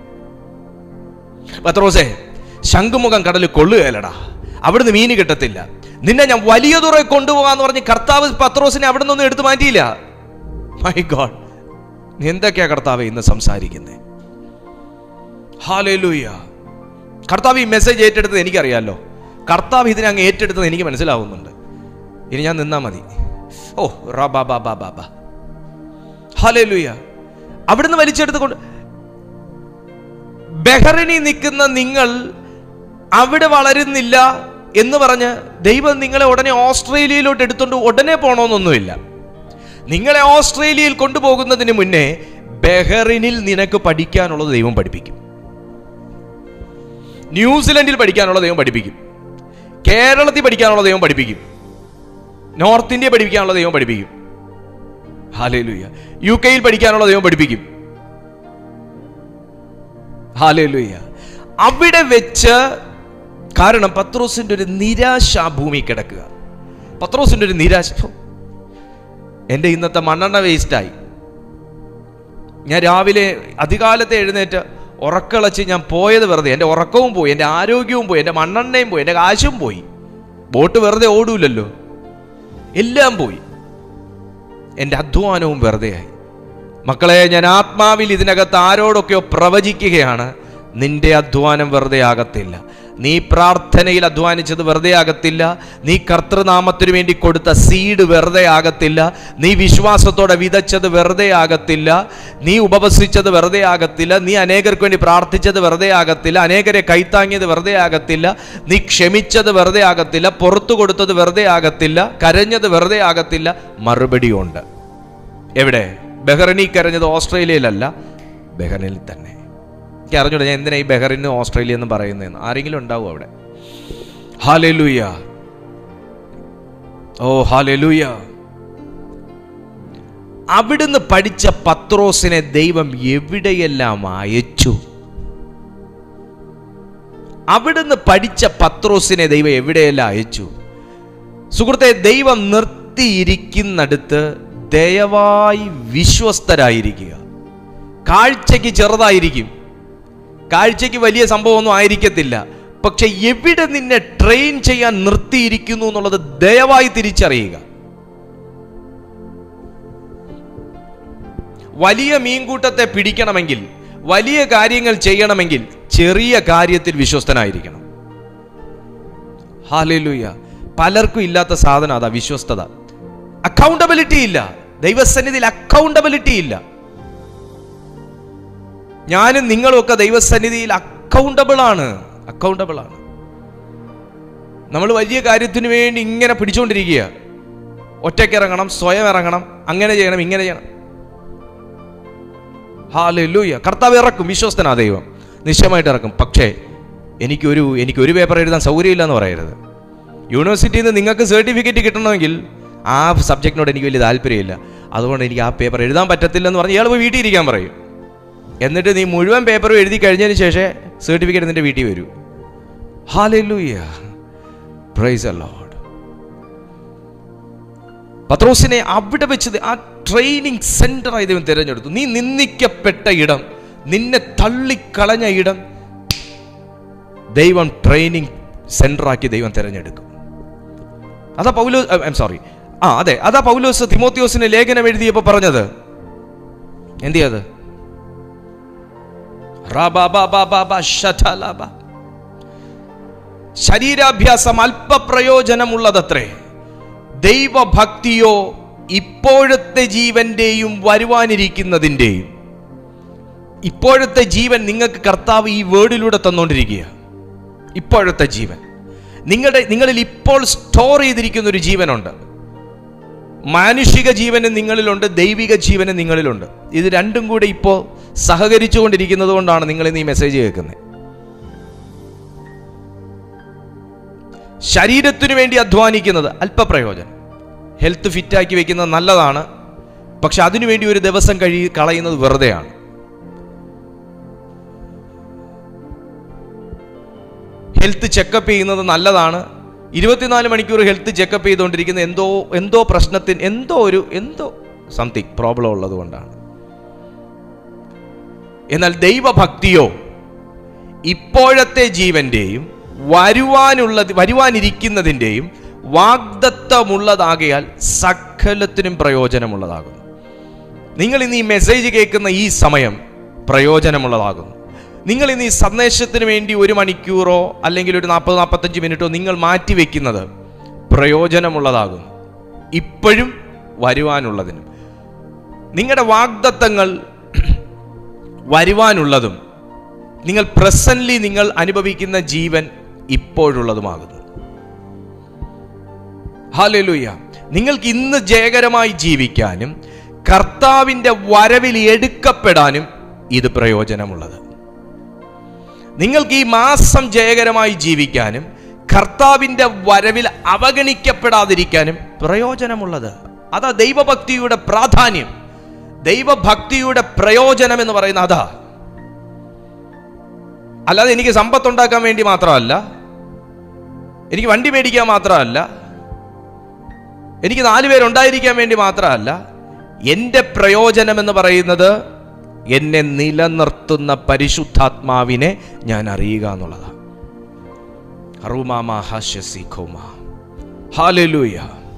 പത്രോസേ ശംഖുമുഖം കടൽ കൊള്ളുകയല്ലടാ അവിടുന്ന് മീന് കിട്ടത്തില്ല നിന്നെ ഞാൻ വലിയ തുറ കൊണ്ടുപോകാന്ന് പറഞ്ഞ് കർത്താവ് പത്രോസിനെ അവിടെ നിന്നൊന്നും എടുത്തു മാറ്റിയില്ല മൈ ഗോഡ് നീ എന്തൊക്കെയാ കർത്താവ് ഇന്ന് സംസാരിക്കുന്നത് ഹാലേലൂയ കർത്താവ് ഈ മെസ്സേജ് ഏറ്റെടുത്തത് എനിക്കറിയാലോ കർത്താവ് ഇതിനെ അങ്ങ് ഏറ്റെടുത്തത് എനിക്ക് മനസ്സിലാവുന്നുണ്ട് ഇനി ഞാൻ നിന്നാ മതി ഓ റാ ബാ ബാ ബാ ബാ ബാ ഹാലേലൂയ അവിടുന്ന് വലിച്ചെടുത്ത് കൊണ്ട് ബഹറിനി നിൽക്കുന്ന നിങ്ങൾ അവിടെ വളരുന്നില്ല എന്ന് പറഞ്ഞ് ദൈവം നിങ്ങളെ ഉടനെ ഓസ്ട്രേലിയയിലോട്ട് എടുത്തുകൊണ്ട് ഉടനെ പോകണമെന്നൊന്നുമില്ല നിങ്ങളെ ഓസ്ട്രേലിയയിൽ കൊണ്ടുപോകുന്നതിന് മുന്നേ ബഹറിനിൽ നിനക്ക് പഠിക്കാനുള്ളത് ദൈവം പഠിപ്പിക്കും ന്യൂസിലൻഡിൽ പഠിക്കാനുള്ള ദൈവം പഠിപ്പിക്കും കേരളത്തിൽ പഠിക്കാനുള്ള ദൈവം പഠിപ്പിക്കും നോർത്ത് ഇന്ത്യ പഠിപ്പിക്കാനുള്ള ദൈവം പഠിപ്പിക്കും ഹാലേലുയ്യ യു കെയിൽ പഠിക്കാനുള്ള ദൈവം പഠിപ്പിക്കും ഹാലേലുയ്യ അവിടെ വെച്ച് കാരണം പത്രോസിന്റെ ഒരു നിരാശ ആ ഭൂമി കിടക്കുക പത്രോസിന്റെ ഒരു നിരാശ ഫോ, എൻ്റെ ഇന്നത്തെ മണ്ണെണ്ണ വേസ്റ്റായി ഞാൻ രാവിലെ അധികാലത്തെ എഴുന്നേറ്റ് ഉറക്കളച്ച് ഞാൻ പോയത് വെറുതെ എൻ്റെ ഉറക്കവും പോയി എൻ്റെ ആരോഗ്യവും പോയി എൻ്റെ മണ്ണെണ്ണയും പോയി എൻ്റെ കാശും പോയി ബോട്ട് വെറുതെ ഓടൂലല്ലോ എല്ലാം പോയി എൻ്റെ അധ്വാനവും വെറുതെയായി മക്കളെ ഞാൻ ആത്മാവിൽ ഇതിനകത്ത് ആരോടൊക്കെയോ പ്രവചിക്കുകയാണ് നിന്റെ അധ്വാനം വെറുതെ ആകത്തില്ല നീ പ്രാർത്ഥനയിൽ അധ്വാനിച്ചത് വെറുതെ ആകത്തില്ല നീ കർത്തൃനാമത്തിനു വേണ്ടി കൊടുത്ത സീഡ് വെറുതെ ആകത്തില്ല നീ വിശ്വാസത്തോടെ വിതച്ചത് വെറുതെ ആകത്തില്ല നീ ഉപവസിച്ചത് വെറുതെ ആകത്തില്ല നീ അനേകർക്ക് വേണ്ടി പ്രാർത്ഥിച്ചത് വെറുതെ ആകത്തില്ല അനേകരെ കൈത്താങ്ങിയത് വെറുതെ ആകത്തില്ല നീ ക്ഷമിച്ചത് വെറുതെ ആകത്തില്ല പുറത്തു കൊടുത്തത് വെറുതെ ആകത്തില്ല കരഞ്ഞത് വെറുതെ ആകത്തില്ല മറുപടിയുണ്ട് എവിടെ ബഹ്റൈനി കരഞ്ഞത് ഓസ്ട്രേലിയയിലല്ല ബഹ്റൈനിൽ തന്നെ എനിക്ക് അറിഞ്ഞൂടാ ഞാൻ എന്തിനാ ഈ ബഹ്റൈന് ഓസ്ട്രേലിയ എന്ന് പറയുന്നതെന്ന് ആരെങ്കിലും ഉണ്ടാവും അവിടെ ഹാലെലൂയ ഓ ഹാലെലൂയ അവിടുന്ന് പഠിച്ച പത്രോസിനെ ദൈവം എവിടെയെല്ലാം അയച്ചു അവിടുന്ന് പഠിച്ച പത്രോസിനെ ദൈവം എവിടെയെല്ലാം അയച്ചു സുഹൃത്തെ ദൈവം നിർത്തിയിരിക്കുന്നിടത്ത് ദയവായി വിശ്വസ്തരായിരിക്കുക കാഴ്ചയ്ക്ക് ചെറുതായിരിക്കും കാഴ്ചയ്ക്ക് വലിയ സംഭവമൊന്നും ആയിരിക്കത്തില്ല പക്ഷെ എവിടെ നിന്നെ ട്രെയിൻ ചെയ്യാൻ നിർത്തിയിരിക്കുന്നു എന്നുള്ളത് ദയവായി തിരിച്ചറിയുക വലിയ മീൻകൂട്ടത്തെ പിടിക്കണമെങ്കിൽ വലിയ കാര്യങ്ങൾ ചെയ്യണമെങ്കിൽ ചെറിയ കാര്യത്തിൽ വിശ്വസ്തനായിരിക്കണം ഹാലേലൂയ പലർക്കും ഇല്ലാത്ത സാധനം അതാ വിശ്വസ്തത അക്കൗണ്ടബിലിറ്റി ഇല്ല ദൈവസന്നിധിയിൽ അക്കൗണ്ടബിലിറ്റി ഇല്ല ഞാനും നിങ്ങളുമൊക്കെ ദൈവസന്നിധിയിൽ അക്കൗണ്ടബിൾ ആണ് അക്കൗണ്ടബിൾ ആണ് നമ്മൾ വലിയ കാര്യത്തിന് വേണ്ടി ഇങ്ങനെ പിടിച്ചുകൊണ്ടിരിക്കുക ഒറ്റയ്ക്ക് ഇറങ്ങണം സ്വയം ഇറങ്ങണം അങ്ങനെ ചെയ്യണം ഇങ്ങനെ ചെയ്യണം ഹാലൂയ കർത്താവ് ഇറക്കും വിശ്വസ്തനാ ദൈവം നിശ്ചയമായിട്ട് ഇറക്കും പക്ഷേ എനിക്കൊരു എനിക്കൊരു പേപ്പർ എഴുതാൻ സൗകര്യമില്ല എന്ന് പറയരുത് യൂണിവേഴ്സിറ്റിയിൽ നിന്ന് നിങ്ങൾക്ക് സർട്ടിഫിക്കറ്റ് കിട്ടണമെങ്കിൽ ആ സബ്ജക്റ്റിനോട് എനിക്ക് വലിയ താല്പര്യമില്ല അതുകൊണ്ട് എനിക്ക് ആ പേപ്പർ എഴുതാൻ പറ്റത്തില്ലെന്ന് പറഞ്ഞ് ഇയാൾ പോയി വീട്ടിൽ ഇരിക്കാൻ പറയും എന്നിട്ട് നീ മുഴുവൻ പേപ്പറും എഴുതി കഴിഞ്ഞതിന് ശേഷം സർട്ടിഫിക്കറ്റ് നിന്റെ വീട്ടിൽ വരൂ ഹാലൂയ പ്രൈസ് അലോഡ് പത്രോസിനെ അവിടെ വെച്ച് ആ ട്രെയിനിങ് സെന്ററായി ദൈവം തിരഞ്ഞെടുത്തു നീ നിന്ദിക്കപ്പെട്ട ഇടം നിന്നെ തള്ളിക്കളഞ്ഞ ഇടം ദൈവം ട്രെയിനിങ് സെന്ററാക്കി ദൈവം തിരഞ്ഞെടുക്കും അതാ പൗലോ ഐ എം സോറി ആ അതെ അതാ പൗലോസ് തിമോത്തിയോസിന് ലേഖനം എഴുതിയപ്പോൾ പറഞ്ഞത് എന്ത് ചെയ്യത് റബബബബബ ശഠലബ. ശരീരാഭ്യാസം അല്പപ്രയോജനമുള്ളതത്രേ ദൈവഭക്തിയോ ഇപ്പോഴത്തെ ജീവന്റെയും വരുവാനിരിക്കുന്നതിൻ്റെയും ഇപ്പോഴത്തെ ജീവൻ നിങ്ങൾക്ക് കർത്താവ് ഈ വേർഡിലൂടെ തന്നുകൊണ്ടിരിക്കുക ഇപ്പോഴത്തെ ജീവൻ നിങ്ങളുടെ നിങ്ങളിൽ ഇപ്പോൾ സ്റ്റോർ ചെയ്തിരിക്കുന്ന ഒരു ജീവനുണ്ട് മാനുഷിക ജീവനും നിങ്ങളിലുണ്ട് ദൈവിക ജീവനും നിങ്ങളിലുണ്ട് ഇത് രണ്ടും കൂടെ ഇപ്പോൾ സഹകരിച്ചുകൊണ്ടിരിക്കുന്നത് കൊണ്ടാണ് നിങ്ങൾ ഇന്ന് ഈ മെസ്സേജ് കേൾക്കുന്നത് ശരീരത്തിനു വേണ്ടി അധ്വാനിക്കുന്നത് അല്പപ്രയോജനം ഹെൽത്ത് ഫിറ്റാക്കി വെക്കുന്നത് നല്ലതാണ് പക്ഷെ അതിനുവേണ്ടി ഒരു ദിവസം കഴി കളയുന്നത് വെറുതെയാണ് ഹെൽത്ത് ചെക്കപ്പ് ചെയ്യുന്നത് നല്ലതാണ് ഇരുപത്തിനാല് മണിക്കൂർ ഹെൽത്ത് ചെക്കപ്പ് ചെയ്തുകൊണ്ടിരിക്കുന്ന എന്തോ എന്തോ പ്രശ്നത്തിന് എന്തോ ഒരു എന്തോ സംതിങ് പ്രോബ്ലം ഉള്ളത് കൊണ്ടാണ് എന്നാൽ ദൈവഭക്തിയോ ഇപ്പോഴത്തെ ജീവന്റെയും വരുവാനുള്ളത് വരുവാനിരിക്കുന്നതിൻ്റെയും വാഗ്ദത്തമുള്ളതാകയാൽ സകലത്തിനും പ്രയോജനമുള്ളതാകുന്നു നിങ്ങൾ ഇന്ന് ഈ മെസ്സേജ് കേൾക്കുന്ന ഈ സമയം പ്രയോജനമുള്ളതാകുന്നു നിങ്ങൾ ഇന്ന് ഈ സന്ദേശത്തിന് വേണ്ടി ഒരു മണിക്കൂറോ അല്ലെങ്കിൽ ഒരു നാൽപ്പത് നാൽപ്പത്തഞ്ച് മിനിറ്റോ നിങ്ങൾ മാറ്റിവെക്കുന്നത് പ്രയോജനമുള്ളതാകുന്നു ഇപ്പോഴും വരുവാനുള്ളതിനും നിങ്ങളുടെ വാഗ്ദത്തങ്ങൾ വരുവാനുള്ളതും നിങ്ങൾ പ്രസന്റ്ലി നിങ്ങൾ അനുഭവിക്കുന്ന ജീവൻ ഇപ്പോഴുള്ളതുമാകുന്നു ഹാലലുയ്യ നിങ്ങൾക്ക് ഇന്ന് ജയകരമായി ജീവിക്കാനും കർത്താവിൻ്റെ വരവിൽ എടുക്കപ്പെടാനും ഇത് പ്രയോജനമുള്ളത് നിങ്ങൾക്ക് ഈ മാസം ജയകരമായി ജീവിക്കാനും കർത്താവിൻ്റെ വരവിൽ അവഗണിക്കപ്പെടാതിരിക്കാനും പ്രയോജനമുള്ളത് അതാ ദൈവഭക്തിയുടെ പ്രാധാന്യം ദൈവഭക്തിയുടെ പ്രയോജനം എന്ന് പറയുന്ന അതാ അല്ലാതെ എനിക്ക് സമ്പത്തുണ്ടാക്കാൻ വേണ്ടി മാത്രമല്ല എനിക്ക് വണ്ടി മേടിക്കാൻ മാത്രമല്ല എനിക്ക് നാല് പേരുണ്ടായിരിക്കാൻ വേണ്ടി മാത്രമല്ല എൻ്റെ പ്രയോജനം എന്ന് പറയുന്നത് എന്നെ നിലനിർത്തുന്ന പരിശുദ്ധാത്മാവിനെ ഞാൻ അറിയുക എന്നുള്ളതാണ് ഹാലലൂയ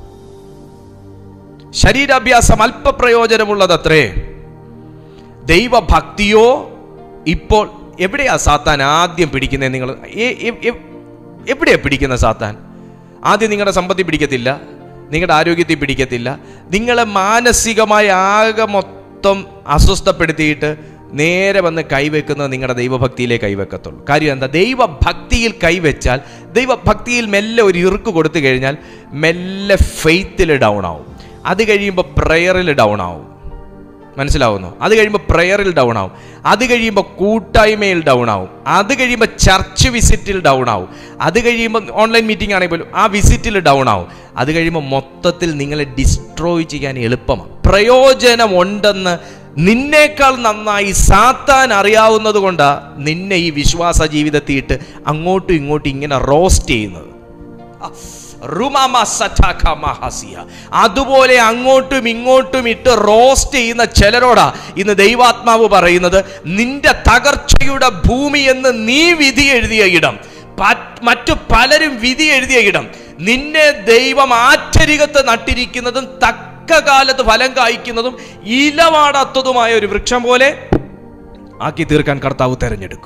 ശരീരാഭ്യാസം അല്പപ്രയോജനമുള്ളതത്രേ ദൈവഭക്തിയോ ഇപ്പോൾ എവിടെയാ സാത്താൻ ആദ്യം പിടിക്കുന്നത് നിങ്ങൾ എവിടെയാ പിടിക്കുന്ന സാത്താൻ ആദ്യം നിങ്ങളുടെ സമ്പത്തി പിടിക്കത്തില്ല നിങ്ങളുടെ ആരോഗ്യത്തിൽ പിടിക്കത്തില്ല നിങ്ങളെ മാനസികമായി ആകെ മൊത്തം അസ്വസ്ഥപ്പെടുത്തിയിട്ട് നേരെ വന്ന് കൈവെക്കുന്നത് നിങ്ങളുടെ ദൈവഭക്തിയിലേ കൈവെക്കത്തുള്ളൂ കാര്യം എന്താ ദൈവഭക്തിയിൽ കൈവച്ചാൽ ദൈവഭക്തിയിൽ മെല്ലെ ഒരു ഇറുക്ക് കൊടുത്തു കഴിഞ്ഞാൽ മെല്ലെ ഫെയ്ത്തിൽ ഡൗൺ ആവും അത് കഴിയുമ്പോൾ പ്രെയറിൽ ഡൗൺ ആവും മനസ്സിലാവുന്നു അത് കഴിയുമ്പോൾ പ്രെയറിൽ ഡൗൺ ആവും അത് കഴിയുമ്പോൾ കൂട്ടായ്മയിൽ ഡൗൺ ആവും അത് കഴിയുമ്പോൾ ചർച്ച് വിസിറ്റിൽ ഡൗൺ ആവും അത് കഴിയുമ്പോൾ ഓൺലൈൻ മീറ്റിംഗ് ആണെങ്കിൽ പോലും ആ വിസിറ്റിൽ ഡൗൺ ആവും അത് കഴിയുമ്പോൾ മൊത്തത്തിൽ നിങ്ങളെ ഡിസ്ട്രോയ് ചെയ്യാൻ എളുപ്പമാണ് പ്രയോജനമുണ്ടെന്ന് നിന്നേക്കാൾ നന്നായി സാത്താൻ അറിയാവുന്നത് കൊണ്ടാണ് നിന്നെ ഈ വിശ്വാസ ജീവിതത്തിൽ ഇട്ട് അങ്ങോട്ടും ഇങ്ങോട്ടും ഇങ്ങനെ റോസ്റ്റ് ചെയ്യുന്നത് റുമാമ സറ്റാഖ മഹാസിയ. അതുപോലെ അങ്ങോട്ടും ഇങ്ങോട്ടും ഇട്ട് റോസ്റ്റ് ചെയ്യുന്ന ചിലരോടാ ഇന്ന് ദൈവാത്മാവ് പറയുന്നത് നിന്റെ തകർച്ചയുടെ ഭൂമി എന്ന് നീ വിധി എഴുതിയ ഇടം പ- മറ്റു പലരും വിധി എഴുതിയ ഇടം നിന്നെ ദൈവം ആറ്റരികത്ത് നട്ടിരിക്കുന്നതും തക്ക കാലത്ത് ഫലം കായ്ക്കുന്നതും ഇലവാടാത്തതുമായ ഒരു വൃക്ഷം പോലെ ആക്കി തീർക്കാൻ കർത്താവ് തെരഞ്ഞെടുക്കും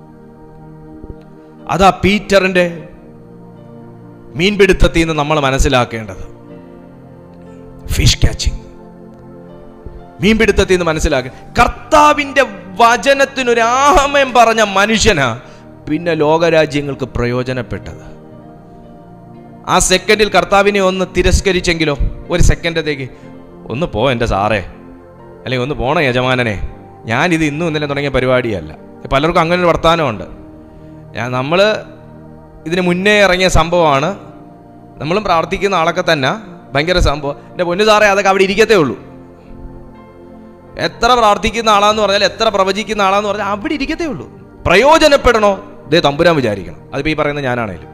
അതാ പീറ്ററിന്റെ മീൻപിടുത്തത്തിൽ നിന്ന് നമ്മൾ മനസ്സിലാക്കേണ്ടത് ഫിഷ് ക്യാച്ചിങ് മീൻപിടുത്തത്തിൽ നിന്ന് മനസ്സിലാക്കുക കർത്താവിന്റെ വചനത്തിനൊരു ആമയം പറഞ്ഞ മനുഷ്യനാ പിന്നെ ലോകരാജ്യങ്ങൾക്ക് പ്രയോജനപ്പെട്ടത് ആ സെക്കൻഡിൽ കർത്താവിനെ ഒന്ന് തിരസ്കരിച്ചെങ്കിലോ ഒരു സെക്കൻഡത്തേക്ക് ഒന്ന് പോ എൻ്റെ സാറേ അല്ലെങ്കിൽ ഒന്ന് പോണ യജമാനനെ ഞാനിത് ഇന്നും ഇന്നലെ തുടങ്ങിയ പരിപാടിയല്ല പലർക്കും അങ്ങനെ ഒരു വർത്തമാനമുണ്ട് ഞാൻ നമ്മൾ ഇതിന് മുന്നേ ഇറങ്ങിയ സംഭവമാണ് നമ്മളും പ്രാർത്ഥിക്കുന്ന ആളൊക്കെ തന്നെ ഭയങ്കര സംഭവം എൻ്റെ പൊന്നു സാറേ അതൊക്കെ അവിടെ ഇരിക്കത്തേ ഉള്ളൂ എത്ര പ്രാർത്ഥിക്കുന്ന ആളാന്ന് പറഞ്ഞാൽ എത്ര പ്രവചിക്കുന്ന ആളാന്ന് പറഞ്ഞാൽ അവിടെ ഇരിക്കത്തേ ഉള്ളൂ പ്രയോജനപ്പെടണോ ദേ തമ്പുരാൻ വിചാരിക്കണം അതിപ്പോൾ ഈ പറയുന്ന ഞാനാണേലും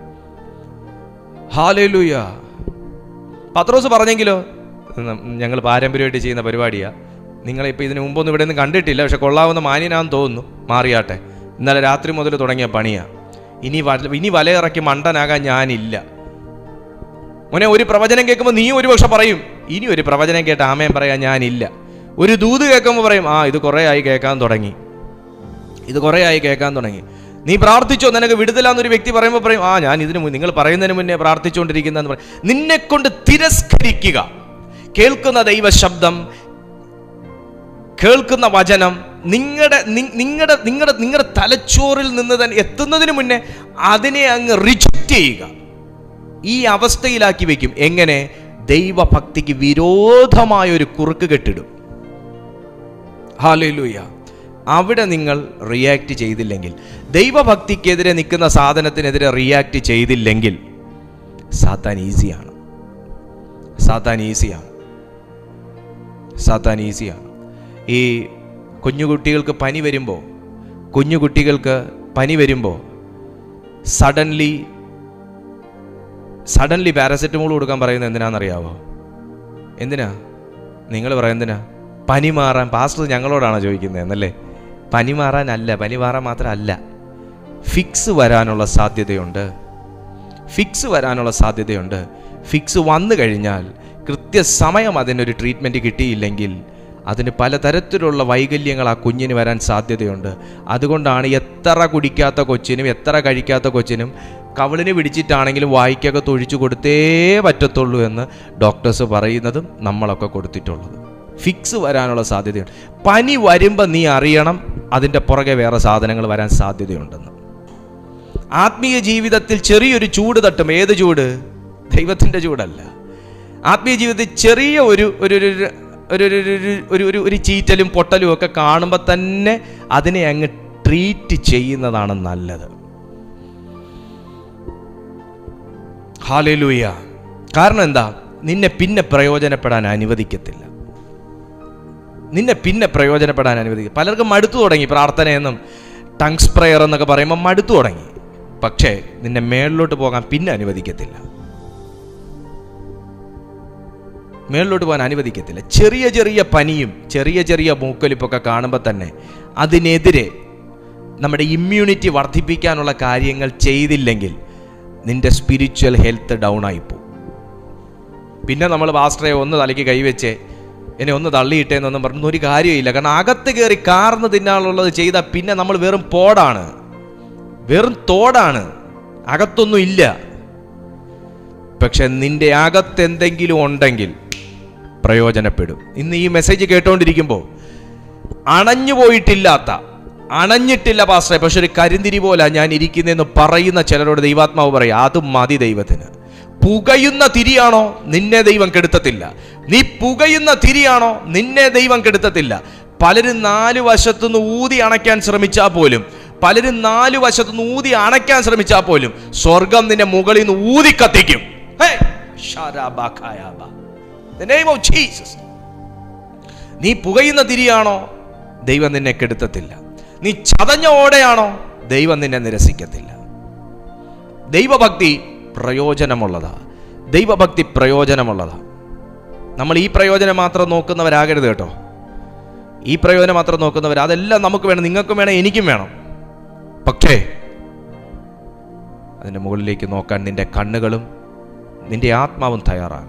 ഹാലേലൂയ പത്രോസ് പറഞ്ഞെങ്കിലോ ഞങ്ങൾ പാരമ്പര്യമായിട്ട് ചെയ്യുന്ന പരിപാടിയാ നിങ്ങളെ ഇപ്പോൾ ഇതിന് മുമ്പൊന്നും ഇവിടെ നിന്ന് കണ്ടിട്ടില്ല പക്ഷെ കൊള്ളാവുന്ന മാന്യനാന്ന് തോന്നുന്നു മാറിയാട്ടെ ഇന്നലെ രാത്രി മുതൽ തുടങ്ങിയ പണിയാ ഇനി വല ഇനി വലയിറക്കി മണ്ടനാകാൻ ഞാനില്ല മോനെ ഒരു പ്രവചനം കേൾക്കുമ്പോൾ നീ ഒരു പക്ഷെ പറയും ഇനി ഒരു പ്രവചനം കേട്ട് ആമയം പറയാൻ ഞാനില്ല ഒരു ദൂത് കേൾക്കുമ്പോൾ പറയും ആ ഇത് കുറേ ആയി കേൾക്കാൻ തുടങ്ങി ഇത് കുറേ ആയി കേൾക്കാൻ തുടങ്ങി നീ പ്രാർത്ഥിച്ചോ നിനക്ക് വിടുതലാന്നൊരു വ്യക്തി പറയുമ്പോൾ പറയും ആ ഞാൻ ഇതിന് മുന്നേ നിങ്ങൾ പറയുന്നതിന് മുന്നേ പ്രാർത്ഥിച്ചുകൊണ്ടിരിക്കുന്നതെന്ന് പറയും നിന്നെ കൊണ്ട് തിരസ്കരിക്കുക കേൾക്കുന്ന ദൈവശബ്ദം കേൾക്കുന്ന വചനം നിങ്ങളുടെ നിങ്ങളുടെ നിങ്ങളുടെ നിങ്ങളുടെ തലച്ചോറിൽ നിന്ന് തന്നെ എത്തുന്നതിന് മുന്നേ അതിനെ അങ്ങ് റിജക്റ്റ് ചെയ്യുക ഈ അവസ്ഥയിലാക്കി വെക്കും എങ്ങനെ ദൈവഭക്തിക്ക് വിരോധമായ ഒരു കുറുക്ക് കെട്ടിടും ഹാലൂയ അവിടെ നിങ്ങൾ റിയാക്ട് ചെയ്തില്ലെങ്കിൽ ദൈവഭക്തിക്കെതിരെ നിൽക്കുന്ന സാധനത്തിനെതിരെ റിയാക്ട് ചെയ്തില്ലെങ്കിൽ സാത്താൻ ഈസിയാണ് സാത്താൻ ഈസിയാണ് സാത്താൻ ഈസിയാണ് ഈ കുഞ്ഞുകുട്ടികൾക്ക് പനി വരുമ്പോൾ കുഞ്ഞുകുട്ടികൾക്ക് പനി വരുമ്പോൾ സഡൻലി സഡൻലി പാരസെറ്റമോൾ കൊടുക്കാൻ പറയുന്നത് എന്തിനാണെന്നറിയാവോ എന്തിനാ നിങ്ങൾ പറയാം എന്തിനാ പനി മാറാൻ പാസ്റ്റർ ഞങ്ങളോടാണോ ചോദിക്കുന്നത് എന്നല്ലേ പനി മാറാനല്ല പനി മാറാൻ മാത്രമല്ല ഫിക്സ് വരാനുള്ള സാധ്യതയുണ്ട് ഫിക്സ് വരാനുള്ള സാധ്യതയുണ്ട് ഫിക്സ് വന്നു കഴിഞ്ഞാൽ കൃത്യസമയം അതിനൊരു ട്രീറ്റ്മെൻറ്റ് കിട്ടിയില്ലെങ്കിൽ അതിന് പലതരത്തിലുള്ള വൈകല്യങ്ങൾ ആ കുഞ്ഞിന് വരാൻ സാധ്യതയുണ്ട് അതുകൊണ്ടാണ് എത്ര കുടിക്കാത്ത കൊച്ചിനും എത്ര കഴിക്കാത്ത കൊച്ചിനും കവിളിന് പിടിച്ചിട്ടാണെങ്കിലും വായിക്കൊക്കെ തൊഴിച്ചു കൊടുത്തേ പറ്റത്തുള്ളൂ എന്ന് ഡോക്ടേഴ്സ് പറയുന്നതും നമ്മളൊക്കെ കൊടുത്തിട്ടുള്ളത് ഫിക്സ് വരാനുള്ള സാധ്യതയുണ്ട് പനി വരുമ്പോൾ നീ അറിയണം അതിൻ്റെ പുറകെ വേറെ സാധനങ്ങൾ വരാൻ സാധ്യതയുണ്ടെന്ന് ആത്മീയ ജീവിതത്തിൽ ചെറിയൊരു ചൂട് തട്ടും ഏത് ചൂട് ദൈവത്തിൻ്റെ ചൂടല്ല ആത്മീയ ജീവിതത്തിൽ ചെറിയ ഒരു ഒരു ഒരു ഒരു ഒരു ഒരു ഒരു ഒരു ഒരു ചീറ്റലും പൊട്ടലും ഒക്കെ കാണുമ്പോൾ തന്നെ അതിനെ അങ്ങ് ട്രീറ്റ് ചെയ്യുന്നതാണ് നല്ലത് ഹാലലൂയ കാരണം എന്താ നിന്നെ പിന്നെ പ്രയോജനപ്പെടാൻ അനുവദിക്കത്തില്ല നിന്നെ പിന്നെ പ്രയോജനപ്പെടാൻ അനുവദിക്കും പലർക്കും മടുത്തു തുടങ്ങി പ്രാർത്ഥനയെന്നും ടങ്സ് പ്രയർ എന്നൊക്കെ പറയുമ്പോൾ മടുത്തു തുടങ്ങി പക്ഷേ നിന്നെ മേളിലോട്ട് പോകാൻ പിന്നെ അനുവദിക്കത്തില്ല മേളിലോട്ട് പോകാൻ അനുവദിക്കത്തില്ല ചെറിയ ചെറിയ പനിയും ചെറിയ ചെറിയ മൂക്കൊലിപ്പൊക്കെ കാണുമ്പോൾ തന്നെ അതിനെതിരെ നമ്മുടെ ഇമ്മ്യൂണിറ്റി വർദ്ധിപ്പിക്കാനുള്ള കാര്യങ്ങൾ ചെയ്തില്ലെങ്കിൽ നിന്റെ സ്പിരിച്വൽ ഹെൽത്ത് ഡൗൺ ആയിപ്പോവും പിന്നെ നമ്മൾ പാസ്റ്ററെ ഒന്ന് തലയ്ക്ക് കൈവച്ച് എന്നെ ഒന്ന് തള്ളിയിട്ടേന്നൊന്നും പറഞ്ഞു ഒരു കാര്യമില്ല കാരണം അകത്ത് കയറി കാർന്ന് തിന്നാനുള്ളത് ചെയ്താൽ പിന്നെ നമ്മൾ വെറും പോടാണ് വെറും തോടാണ് അകത്തൊന്നും ഇല്ല പക്ഷെ നിന്റെ അകത്ത് എന്തെങ്കിലും ഉണ്ടെങ്കിൽ പ്രയോജനപ്പെടും ഇന്ന് ഈ മെസ്സേജ് കേട്ടോണ്ടിരിക്കുമ്പോൾ അണഞ്ഞു പോയിട്ടില്ലാത്ത അണഞ്ഞിട്ടില്ല പാസ്റ്ററെ പക്ഷെ ഒരു കരിന്തിരി പോലെ ഞാൻ ഇരിക്കുന്നതെന്ന് പറയുന്ന ചിലരോട് ദൈവാത്മാവ് പറയും അത് മതി ദൈവത്തിന് പുകയുന്ന തിരിയാണോ നിന്നെ ദൈവം കെടുത്തത്തില്ല നീ പുകയുന്ന തിരിയാണോ നിന്നെ ദൈവം കെടുത്തത്തില്ല പലരും നാല് വശത്തുനിന്ന് ഊതി അണയ്ക്കാൻ ശ്രമിച്ചാൽ പോലും പലരും നാല് വശത്തുനിന്ന് ഊതി അണയ്ക്കാൻ ശ്രമിച്ചാൽ പോലും സ്വർഗം നിന്റെ മുകളിൽ നിന്ന് ഊതി കത്തിക്കും Hey! Sharabakayaba. The name of Jesus. നീ പുകയുന്ന തിരിയാണോ ദൈവം നിന്നെ കെടുത്തത്തില്ല നീ ചതഞ്ഞ ഓടയാണോ ദൈവം നിന്നെ നിരസിക്കത്തില്ല ദൈവഭക്തി പ്രയോജനമുള്ളതാ ദൈവഭക്തി പ്രയോജനമുള്ളതാ നമ്മൾ ഈ പ്രയോജനം മാത്രം നോക്കുന്നവരാകരുത് കേട്ടോ ഈ പ്രയോജനം മാത്രം നോക്കുന്നവർ അതെല്ലാം നമുക്ക് വേണം നിങ്ങൾക്കും വേണം എനിക്കും വേണം പക്ഷേ അതിൻ്റെ മുകളിലേക്ക് നോക്കാൻ നിന്റെ കണ്ണുകളും നിന്റെ ആത്മാവും തയ്യാറാകണം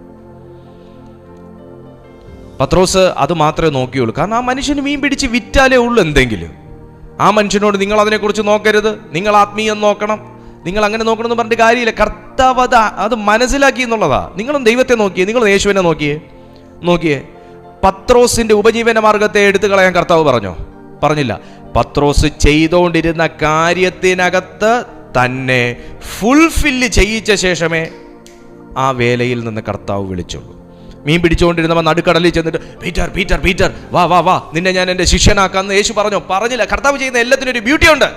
പത്രോസ് അത് മാത്രമേ നോക്കിയുള്ളൂ കാരണം ആ മനുഷ്യന് മീൻ പിടിച്ച് വിറ്റാലേ ഉള്ളൂ എന്തെങ്കിലും ആ മനുഷ്യനോട് നിങ്ങൾ അതിനെക്കുറിച്ച് നോക്കരുത് നിങ്ങൾ ആത്മീയം നോക്കണം നിങ്ങൾ അങ്ങനെ നോക്കണമെന്ന് പറഞ്ഞിട്ട് കാര്യമില്ല കർത്താവ് അത് അത് മനസ്സിലാക്കി എന്നുള്ളതാ നിങ്ങളും ദൈവത്തെ നോക്കിയേ നിങ്ങൾ യേശുവിനെ നോക്കിയേ നോക്കിയേ പത്രോസിന്റെ ഉപജീവന മാർഗത്തെ എടുത്തു കളയാൻ കർത്താവ് പറഞ്ഞോ പറഞ്ഞില്ല പത്രോസ് ചെയ്തുകൊണ്ടിരുന്ന കാര്യത്തിനകത്ത് തന്നെ ഫുൾഫില്ല് ചെയ്യിച്ച ശേഷമേ ആ വേലയിൽ നിന്ന് കർത്താവ് വിളിച്ചുള്ളൂ മീൻ പിടിച്ചുകൊണ്ടിരുന്നവൻ നടുക്കടലിൽ ചെന്നിട്ട് പീറ്റർ പീറ്റർ പീറ്റർ വാ വാ വാ നിന്നെ ഞാൻ എൻ്റെ ശിഷ്യനാക്കാന്ന് യേശു പറഞ്ഞോ പറഞ്ഞില്ല കർത്താവ് ചെയ്യുന്ന എല്ലാത്തിനും ഒരു ബ്യൂട്ടി ഉണ്ട്